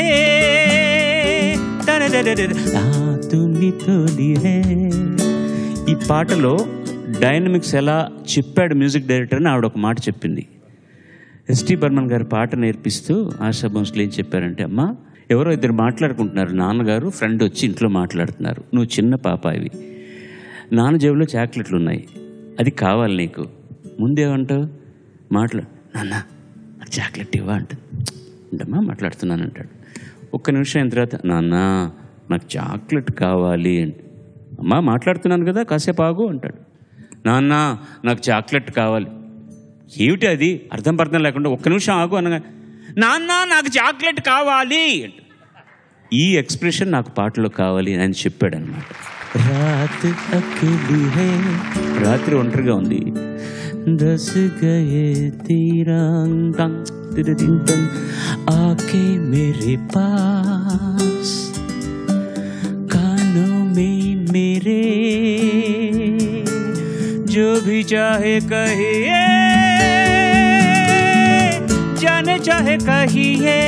టరరరరర. ఆ తుమ్మి తోలి హే ఈ పాటలో డైనమిక్స్ ఎలా చెప్పాడు మ్యూజిక్ డైరెక్టర్ అని ఆవిడ ఒక మాట చెప్పింది ఎస్టీ బర్మన్ గారు పాట నేర్పిస్తూ ఆశా భోన్స్లు ఏం చెప్పారంటే అమ్మా ఎవరో ఇద్దరు మాట్లాడుకుంటున్నారు నాన్నగారు ఫ్రెండ్ వచ్చి ఇంట్లో మాట్లాడుతున్నారు నువ్వు చిన్న పాపాయివి నాన్న జేబులో చాక్లెట్లు ఉన్నాయి అది కావాలి నీకు ముందేమంటావు మాట్లా నాన్న నాకు చాక్లెట్ ఇవ్వ అంటుంది ఏంటమ్మా మాట్లాడుతున్నాను అంటాడు ఒక్క నిమిషం అయిన తర్వాత నాన్న నాకు చాక్లెట్ కావాలి అంటే అమ్మా మాట్లాడుతున్నాను కదా కాసేపు ఆగు అంటాడు నాన్న నాకు చాక్లెట్ కావాలి ఏమిటి అది అర్థం పర్థం లేకుండా ఒక్క నిమిషం ఆగు అనగా నాన్న నాకు చాక్లెట్ కావాలి అంట. ఈ ఎక్స్ప్రెషన్ నాకు పాటలో కావాలి అని చెప్పాడు అనమాట రాత్ అకేలి హై రాత్రి ఒంటరిగా ఉంది దస్ గయే తీరాంతం తిరదింతం ఆకే మేరే పాస్ कानों में मेरे जो भी चाहे कहिए जाने चाहे कहिए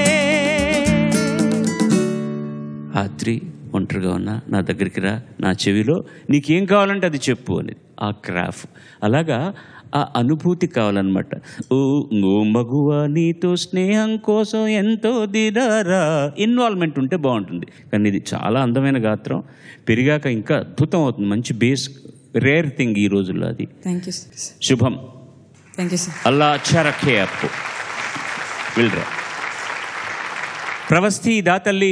రాత్రి ఒంటరిగా ఉన్నా నా దగ్గరికి రా నా చెవిలో నీకేం కావాలంటే అది చెప్పు అనేది ఆ క్రాఫ్ అలాగా ఆ అనుభూతి కావాలన్నమాట ఓ ఓ మగువ నీతో స్నేహం కోసం ఎంతో దిరారా ఇన్వాల్వ్మెంట్ ఉంటే బాగుంటుంది కానీ ఇది చాలా అందమైన గాత్రం పెరిగాక ఇంకా అద్భుతం అవుతుంది మంచి బేస్ రేర్ థింగ్ ఈ రోజుల్లో అది థ్యాంక్ యూ శుభం థ్యాంక్ యూ సార్ అల్లా అచ్చా రఖే అప్పు వెళ్ళరా ప్రవస్థి దాతల్లి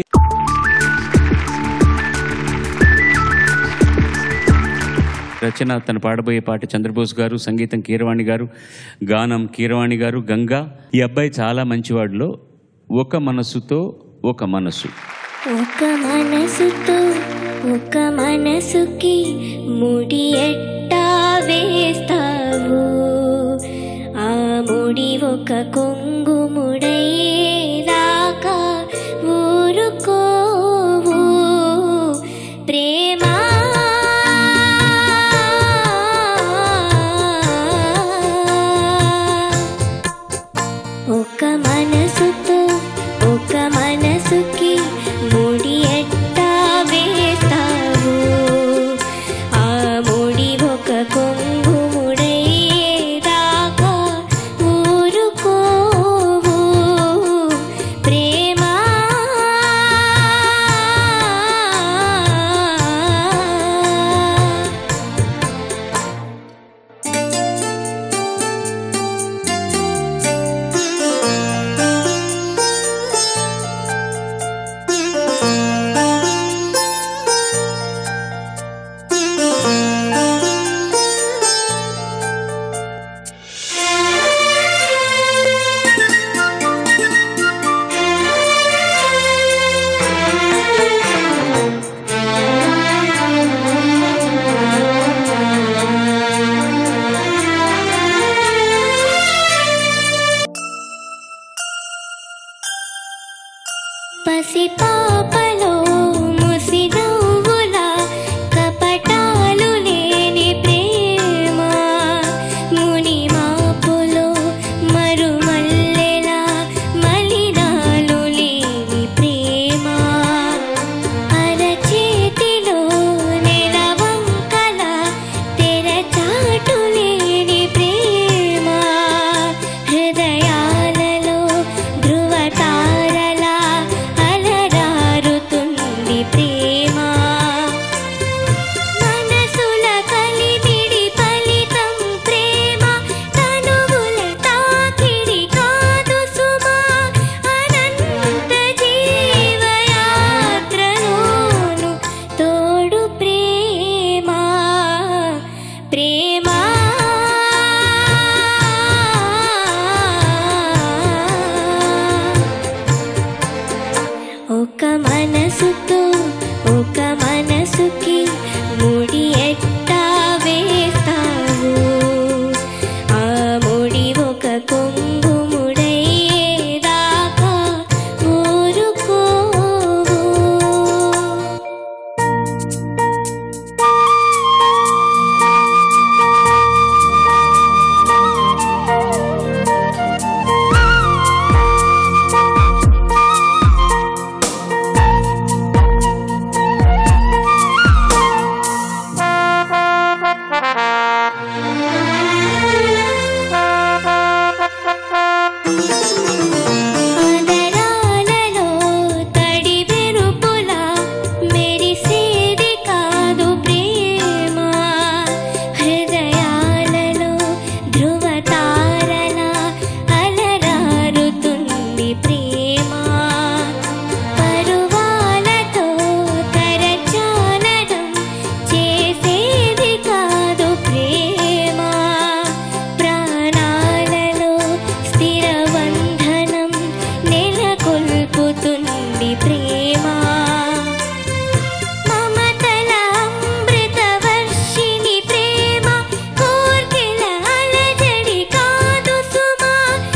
రచన తను పాడబోయే పాట చంద్రబోస్ గారు సంగీతం కీరవాణి గారు గానం కీరవాణి గారు గంగా ఈ అబ్బాయి చాలా మంచివాడిలో ఒక మనసుతో ఒక మనసు ఒక మనసుతో ఒక మనసుకి ముడి ఎట్టా వేస్తావు ఆ ముడి ఒక కొంగు ముడయ్యేదాకా ఊరుకోవు ప్రేమా ఒక మనసుతో ఒక మనసుకి ముడి ఎట్టా వేస్తావు ఆ ముడి ఒక కొంగు ముడయ్యేదాకా ఊరుకోవు ప్రేమా పసిపాపలో ముసినవ్వుల కపటాలు లేని ప్రేమ ముని మనసుతో ఒక మనసుకి ముడి ఎట్టా వేస్తావు ఆ ముడి ఒక కొంగు ముడయ్యేదాకా ఊరుకోవు ఆదరాలలో తడి వెరుపులా మెరిసేది కాదు ప్రేమ హృదయాలలో ధ్రువతారలా అలరారుతుంది ప్రేమ పరువాలతో కరచాలనం చేసేది కాదు ప్రేమ ప్రాణాలలో స్థిరబంధనం నెలకొల్పుతుంది ప్రేమ మమతల అమృత వర్షిణి ప్రేమ కోర్కెల అలజడి కాదు సుమా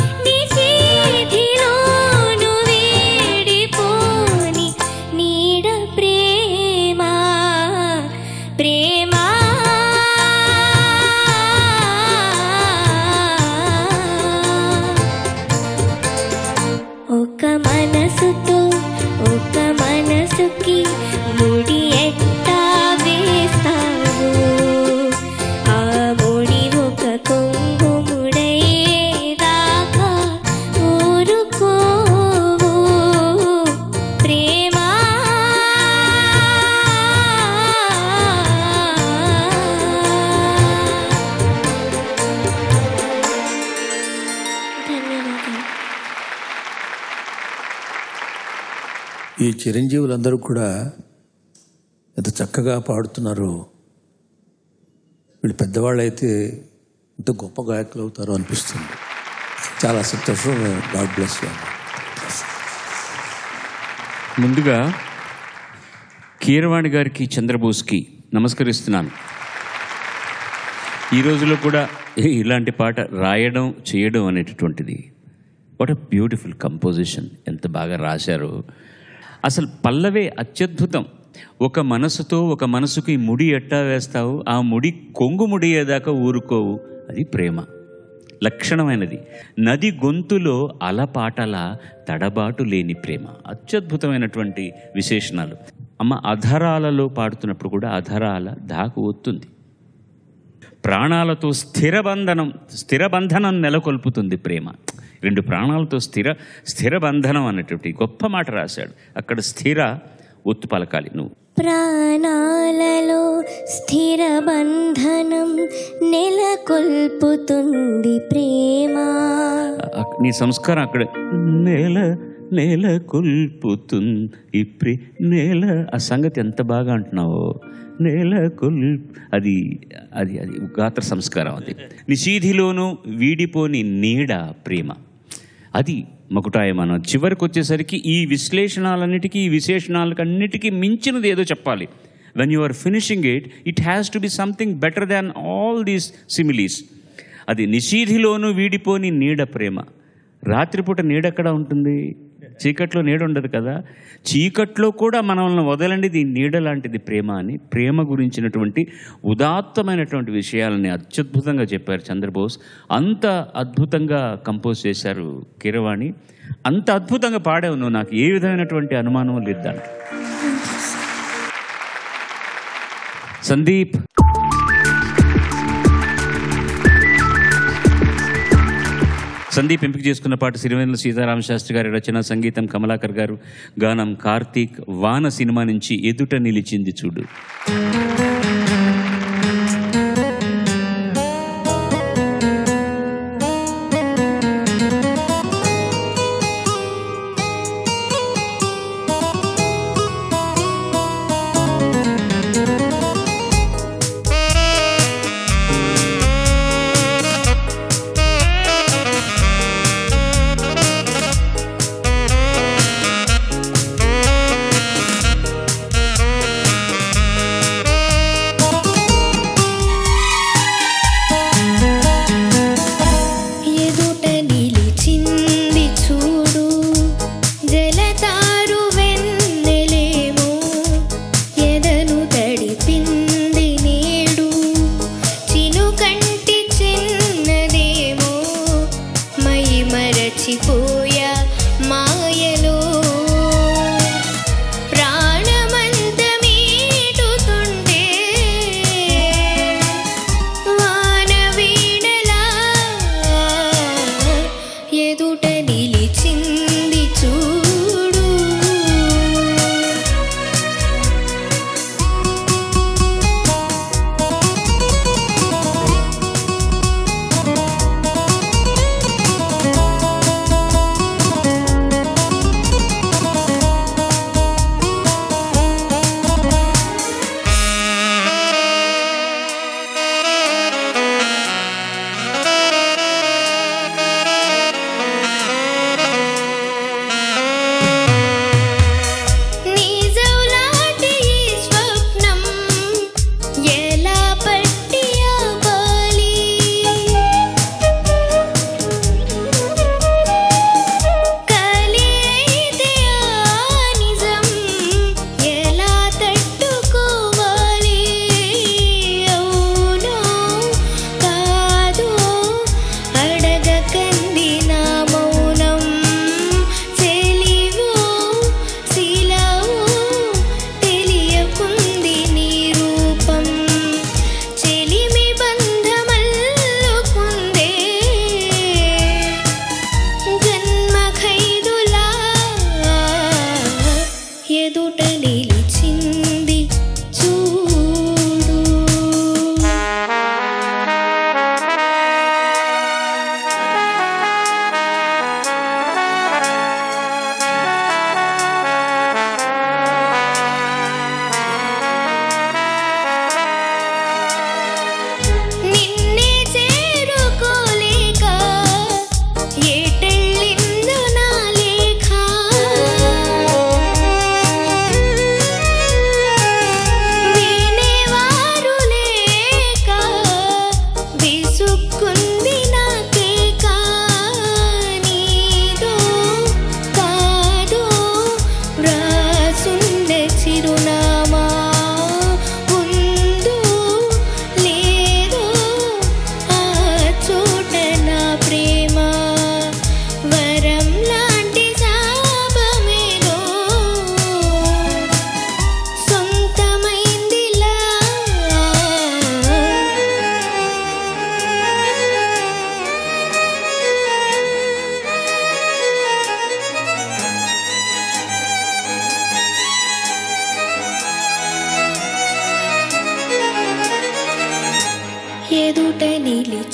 నిశీధిలోను వేడిపోని నీడ ప్రేమ ప్రేమ ఒక మనసుతో ఒక మనసుకి ముడి ఎట్టా వేస్తావు ఆ ముడి ఒక కొంగు ముడయ్యేదాకా ఊరుకోవు ప్రేమా ధన్యవాదాలు ఈ చిరంజీవులందరూ కూడా ఎంత చక్కగా పాడుతున్నారో వీళ్ళు పెద్దవాళ్ళు అయితే ఇంత గొప్ప గాయకులు అవుతారో అనిపిస్తుంది చాలా సంతోషం గాడ్ బ్లెస్ యూ ముందుగా కీరవాణి గారికి చంద్రబోస్కి నమస్కరిస్తున్నాను ఈ రోజులో కూడా ఏ- ఇలాంటి పాట రాయడం చేయడం అనేటటువంటిది వాట్ అ బ్యూటిఫుల్ కంపోజిషన్ ఎంత బాగా రాశారు అసలు పల్లవే అత్యద్భుతం ఒక మనసుతో ఒక మనసుకి ముడి ఎట్టా వేస్తావు ఆ ముడి కొంగు ముడియేదాకా ఊరుకోవు అది ప్రేమ లక్షణమైనది నది గొంతులో అలపాటల తడబాటు లేని ప్రేమ అత్యద్భుతమైనటువంటి విశేషణాలు అమ్మ అధరాలలో పాడుతున్నప్పుడు కూడా అధరాల దాకు ఒత్తుంది ప్రాణాలతో స్థిర బంధనం స్థిర బంధనం నెలకొల్పుతుంది ప్రేమ రెండు ప్రాణాలతో స్థిర స్థిర బంధనం అనేటువంటి గొప్ప మాట రాశాడు అక్కడ స్థిర ఒత్తు పలకాలి నువ్వు ప్రాణాలలో స్థిర బంధనం నెలకొల్పుతుంది ప్రేమ అక్- నీ సంస్కారం అక్కడ నేల నేల కొల్పుతుంది ఈ ప్రే నేల ఆ సంగతి ఎంత బాగా అంటున్నావో నేల కొల్ అది అది అది గాత్ర సంస్కారం అది నిషీధిలోనూ వీడిపోని నీడ ప్రేమ అది మకుటాయమానం చివరికి వచ్చేసరికి ఈ విశ్లేషణాలన్నిటికీ ఈ విశేషణాలకన్నిటికీ మించినది ఏదో చెప్పాలి when you are finishing it it has to be something better than all these similes అది నిషీధిలోనూ వీడిపోని నీడ ప్రేమ రాత్రిపూట నీడ ఎక్కడ ఉంటుంది చీకట్లో నీడ ఉండదు కదా చీకట్లో కూడా మనల్ని వదలండి ఈ నీడ లాంటిది ప్రేమ అని ప్రేమ గురించినటువంటి ఉదాత్తమైనటువంటి విషయాలని అత్యద్భుతంగా చెప్పారు చంద్రబోస్ అంత అద్భుతంగా కంపోజ్ చేశారు కిరవాణి అంత అద్భుతంగా పాడావు నువ్వు నాకు ఏ విధమైనటువంటి అనుమానం లేదు దాంట్లో సందీప్ సందీప్ ఎంపిక చేసుకున్న పాట సిరివెన్నెల సీతారామ శాస్త్రి గారి రచన సంగీతం కమలాకర్ గారు గానం కార్తీక్ వాన సినిమా నుంచి ఎదుట నిలిచింది చూడు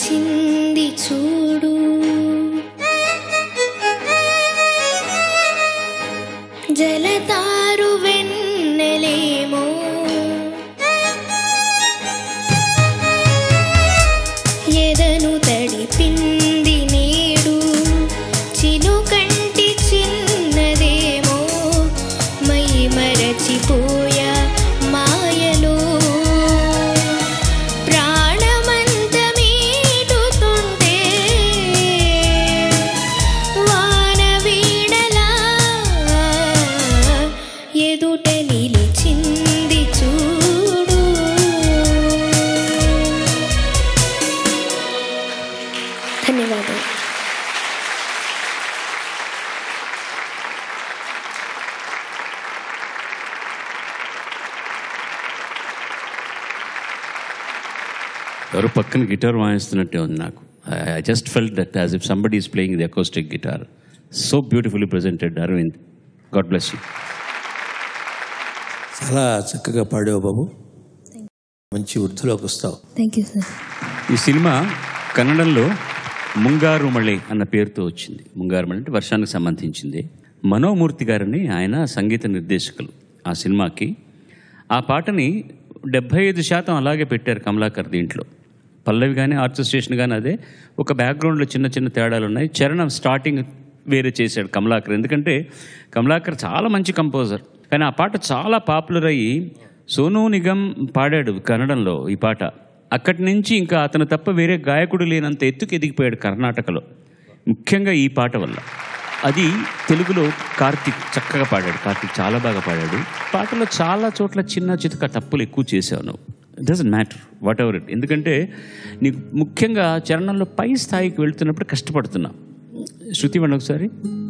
నిలిచింది చూడు జలతారు వెన్నెలేమో ఎదను తడిపింది నేడు చినుకంటి చిన్నదేమో మై మరచిపోయా మాయలో ప్రాణమంత మీటుతుంటే వాన వీణలా ఎదుట నిలిచింది చూడు ధన్యవాదాలు ఎవరు పక్కన గిటార్ వాయిస్తున్నట్టే ఉంది నాకు I just felt that as if somebody is playing the acoustic guitar so beautifully presented Aravind God bless you చాలా చక్కగా పాడావు బాబు మంచి వృద్ధిలోకి వస్తావు థ్యాంక్ యూ సార్ ఈ సినిమా కన్నడంలో ముంగారు మళ్ళీ అన్న పేరుతో వచ్చింది ముంగారు మళ్ళీ అంటే వర్షానికి సంబంధించింది మనోమూర్తి గారిని ఆయన సంగీత నిర్దేశకులు ఆ సినిమాకి ఆ పాటని డెబ్భై ఐదు శాతం అలాగే పెట్టారు కమలాకర్ దీంట్లో పల్లవి కానీ ఆర్కెస్ట్రేషన్ కానీ అదే ఒక బ్యాక్గ్రౌండ్లో చిన్న చిన్న తేడాలు ఉన్నాయి చరణం స్టార్టింగ్ వేరే చేశాడు కమలాకర్ ఎందుకంటే కమలాకర్ చాలా మంచి కంపోజర్ కానీ ఆ పాట చాలా పాపులర్ అయ్యి సోనూ నిగమ్ పాడాడు కన్నడంలో ఈ పాట అక్కడి నుంచి ఇంకా అతను తప్ప వేరే గాయకుడు లేనంత ఎత్తుకు ఎదిగిపోయాడు కర్ణాటకలో ముఖ్యంగా ఈ పాట వల్ల అది తెలుగులో కార్తిక్ చక్కగా పాడాడు కార్తిక్ చాలా బాగా పాడాడు పాటలో చాలా చోట్ల చిన్న చితక తప్పులు ఎక్కువ చేసావు నువ్వు it doesn't matter whatever it ఎందుకంటే నీకు ముఖ్యంగా చరణంలో పై స్థాయికి వెళ్తున్నప్పుడు కష్టపడుతున్నా శృతి ఇవ్వండి ఒకసారి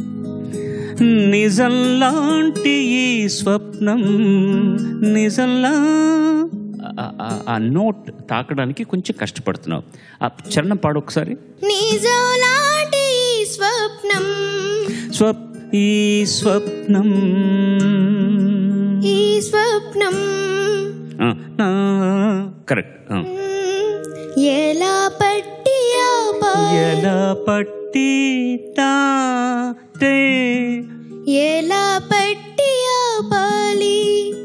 నిజంలాంటి ఈ స్వప్నం నిజంలా ఆ- ఆ- ఆ నోట్ తాకడానికి కొంచెం కష్టపడుతున్నావు ఆ చరణం పాడు ఒకసారి నిజంలాంటి ఈ స్వప్నం స్వప్ ఈ స్వప్నం ఈ స్వప్నం కరెక్ట్ ఎలా పట్టి ఆపాలి ఎలా పట్టి తాటే. ఎలా పట్టి ఆపాలి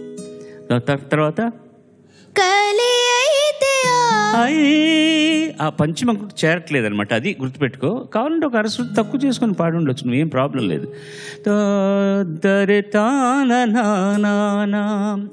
త- తర్వాత కలి అయితే ఆ- అయ్యి ఆ పంచమం చేరట్లేదు అనమాట అది గుర్తుపెట్టుకో కావాలంటే ఒక అరసు తక్కువ చేసుకొని పాడి ఉండొచ్చు నువ్వేం ప్రాబ్లం లేదు తా దరే తాన నా నా నా.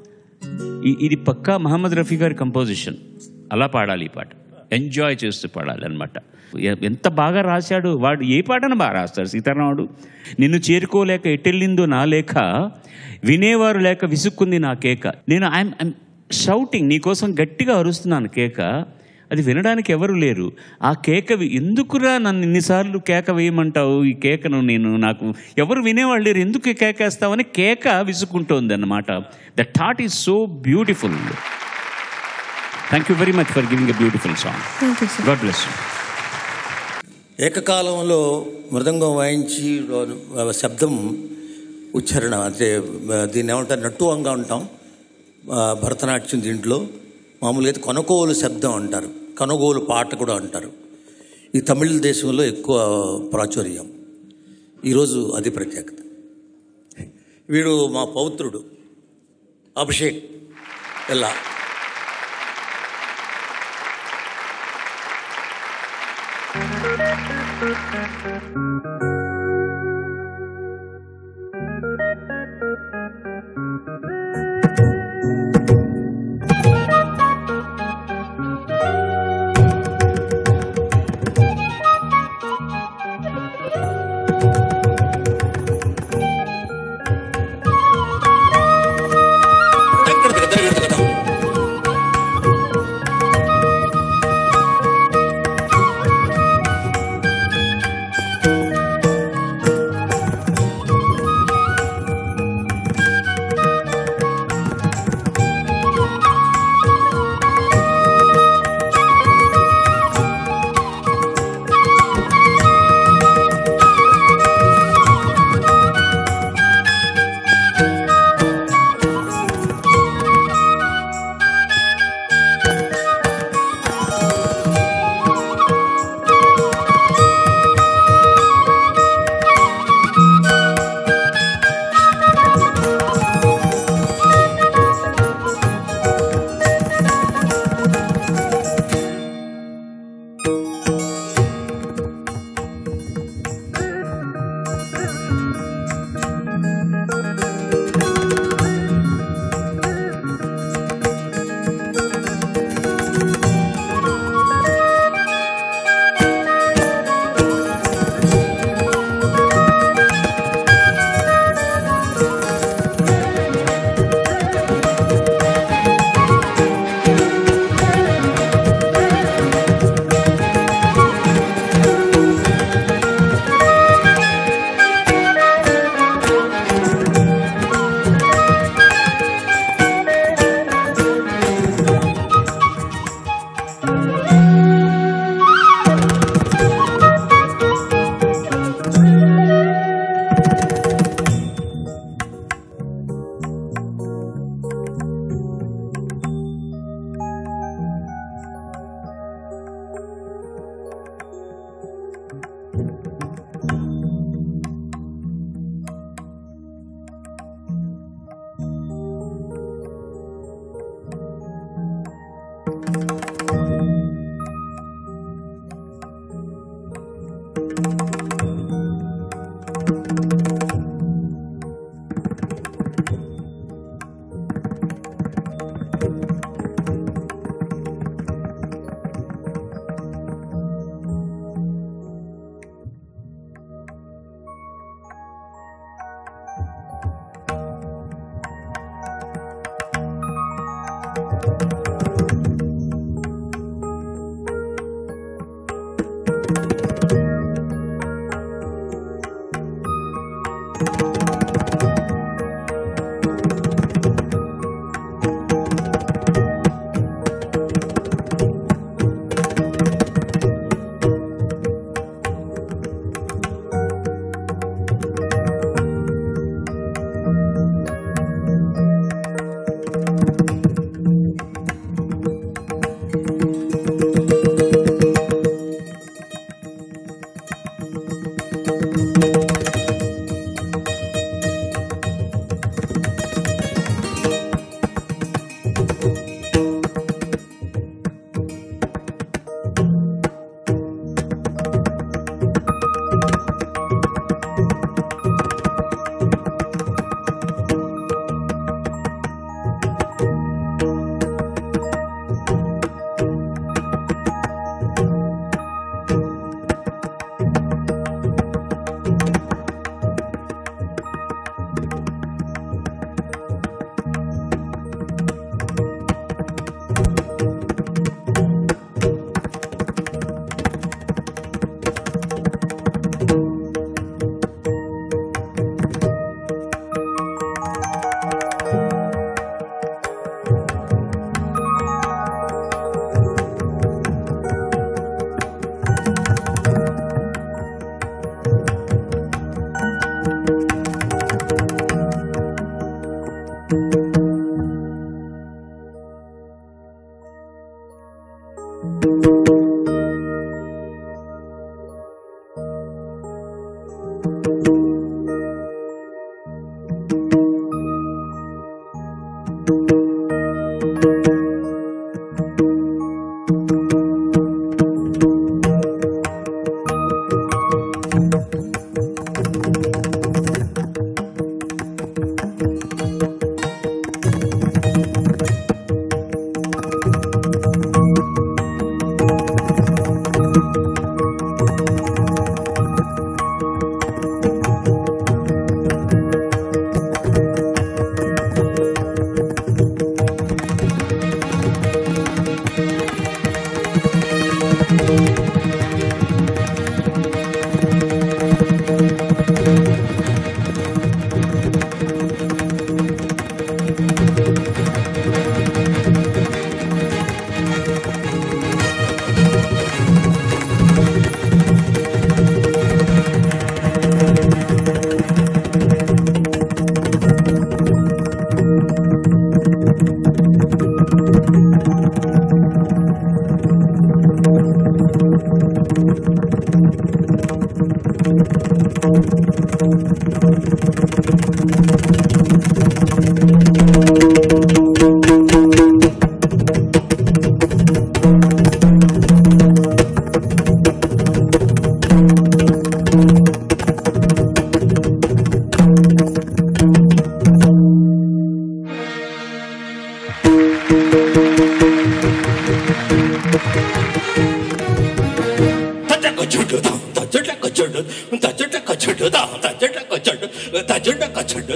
ఇ- ఇది పక్కా మహమ్మద్ రఫీ గారి కంపోజిషన్ అలా పాడాలి ఈ పాట ఎంజాయ్ చేస్తూ పాడాలి అనమాట ఎంత బాగా రాశాడు వాడు ఏ పాటను బాగా రాస్తాడు సీతారాముడు నిన్ను చేరుకోలేక ఎట్టెళ్ళిందో నా లేఖ వినేవారు లేక విసుక్కుంది నా కేక నేను ఐఎమ్ ఐఎమ్ షౌటింగ్ నీకోసం గట్టిగా అరుస్తున్నాను కేక అది వినడానికి ఎవరు లేరు ఆ కేక వి- ఎందుకురా నన్ను ఇన్నిసార్లు కేక వేయమంటావు ఈ కేకను నేను నాకు ఎవరు వినేవాళ్ళు లేరు ఎందుకు ఈ కేక వేస్తావని కేక విసుక్కుంటోంది అన్నమాట the thought is so beautiful thank you very much for giving a beautiful song God bless you ఏకకాలంలో మృదంగం వాయించి ఆ, శబ్దం ఉచ్చారణ అంటే ఆ, దీన్ని ఏమంటారు నట్టువంగా ఉంటాం ఆ, భరతనాట్యం దీంట్లో మామూలుగా అయితే కొనగోలు శబ్దం అంటారు కొనగోలు పాట కూడా అంటారు ఈ తమిళ దేశంలో ఎక్కువ ప్రాచుర్యం ఈరోజు అది ప్రత్యేకత వీడు మా పౌత్రుడు అభిషేక్ ఎలా ఆ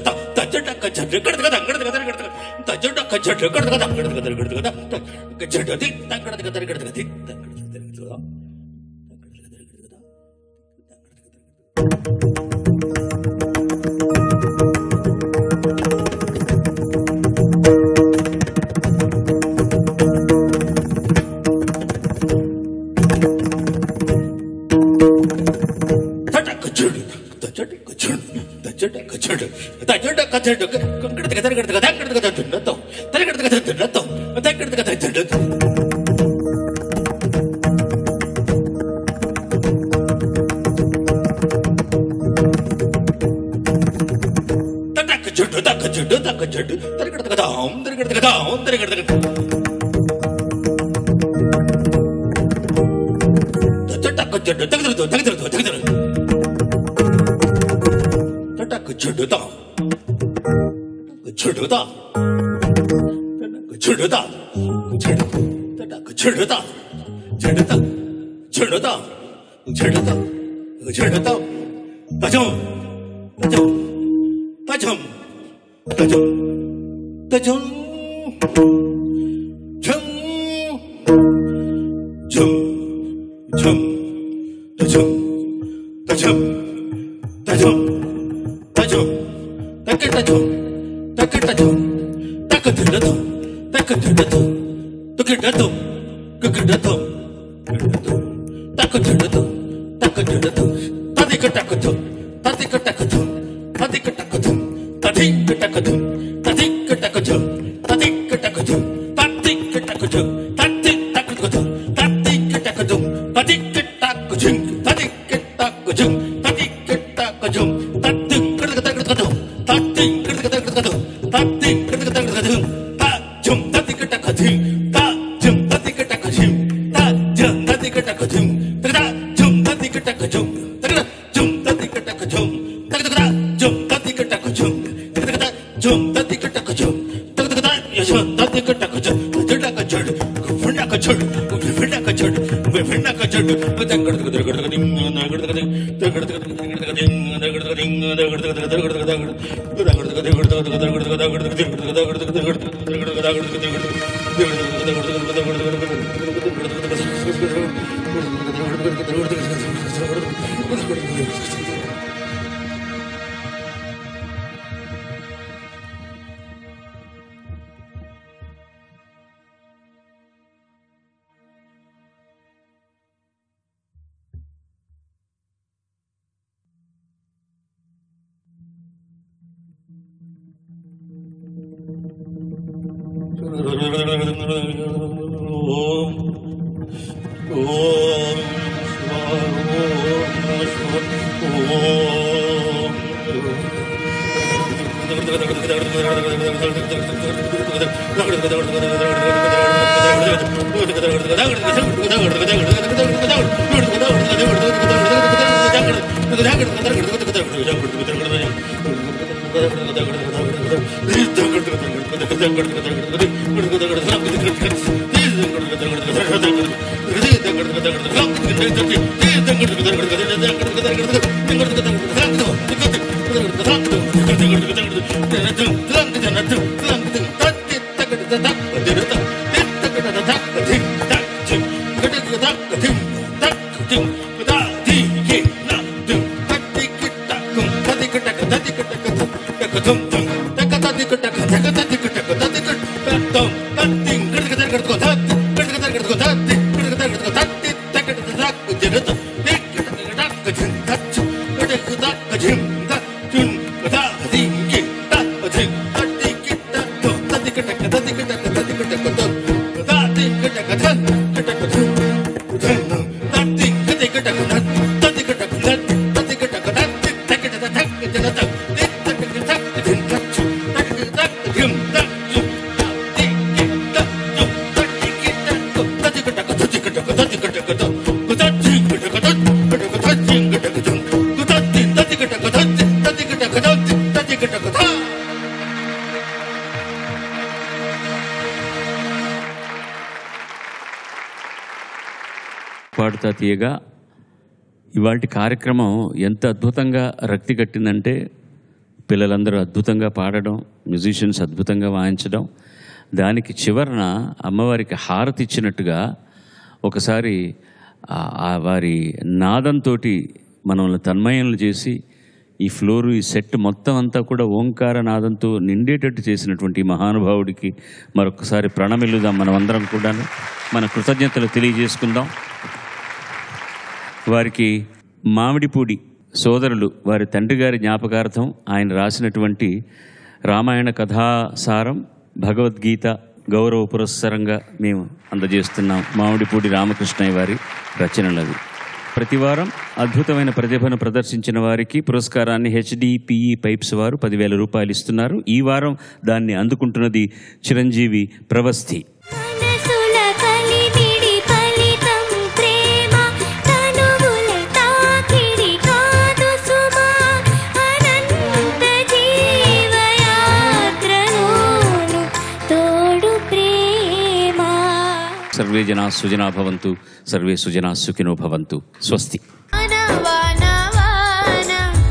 పాడుతా తీయగా ఇవాటి కార్యక్రమం ఎంత అద్భుతంగా రక్తి కట్టిందంటే పిల్లలందరూ అద్భుతంగా పాడడం మ్యూజిషియన్స్ అద్భుతంగా వాయించడం దానికి చివరన అమ్మవారికి హారతి ఇచ్చినట్టుగా ఒకసారి ఆ- ఆ వారి నాదంతో మనల్ని తన్మయంలు చేసి ఈ ఫ్లోరు ఈ సెట్ మొత్తం అంతా కూడా ఓంకార నాదంతో నిండేటట్టు చేసినటువంటి ఈ మహానుభావుడికి మరొకసారి ప్రణమిల్లుదాం మనమందరం కూడాను మన కృతజ్ఞతలు తెలియజేసుకుందాం వారికి మామిడిపూడి సోదరులు వారి తండ్రి గారి జ్ఞాపకార్థం ఆయన రాసినటువంటి రామాయణ కథాసారం భగవద్గీత గౌరవ పురస్సరంగా మేము అందజేస్తున్నాం మామిడిపూడి రామకృష్ణయ్య వారి రచనలవి ప్రతి వారం అద్భుతమైన ప్రతిభను ప్రదర్శించిన వారికి పురస్కారాన్ని హెచ్డిపిఈ పైప్స్ వారు పదివేల రూపాయలు ఇస్తున్నారు ఈ వారం దాన్ని అందుకుంటున్నది చిరంజీవి ప్రవస్థి మనసుల కలిమిడి ఫలితం ప్రేమ తనువుల తాకిడి కాదు సుమా అనంత జీవయాత్రలోను తోడు ప్రేమ సర్వే జనా సుజనా భవంతు సర్వే సుజనా సుఖినో భవంతు స్వస్తి వాన వాన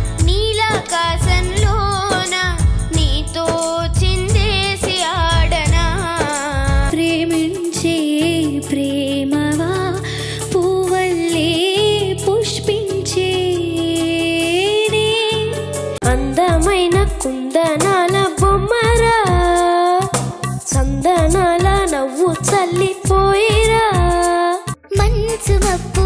నీలాకాశంలోన నీతో చిందేసి ఆడనా ప్రేమించే ప్రేమవా పువ్వల్లే పుష్పించే అందమైన కుందనాల బొమ్మరా చందనాల నవ్వు చల్లిపోయిరా మంచు మప్పు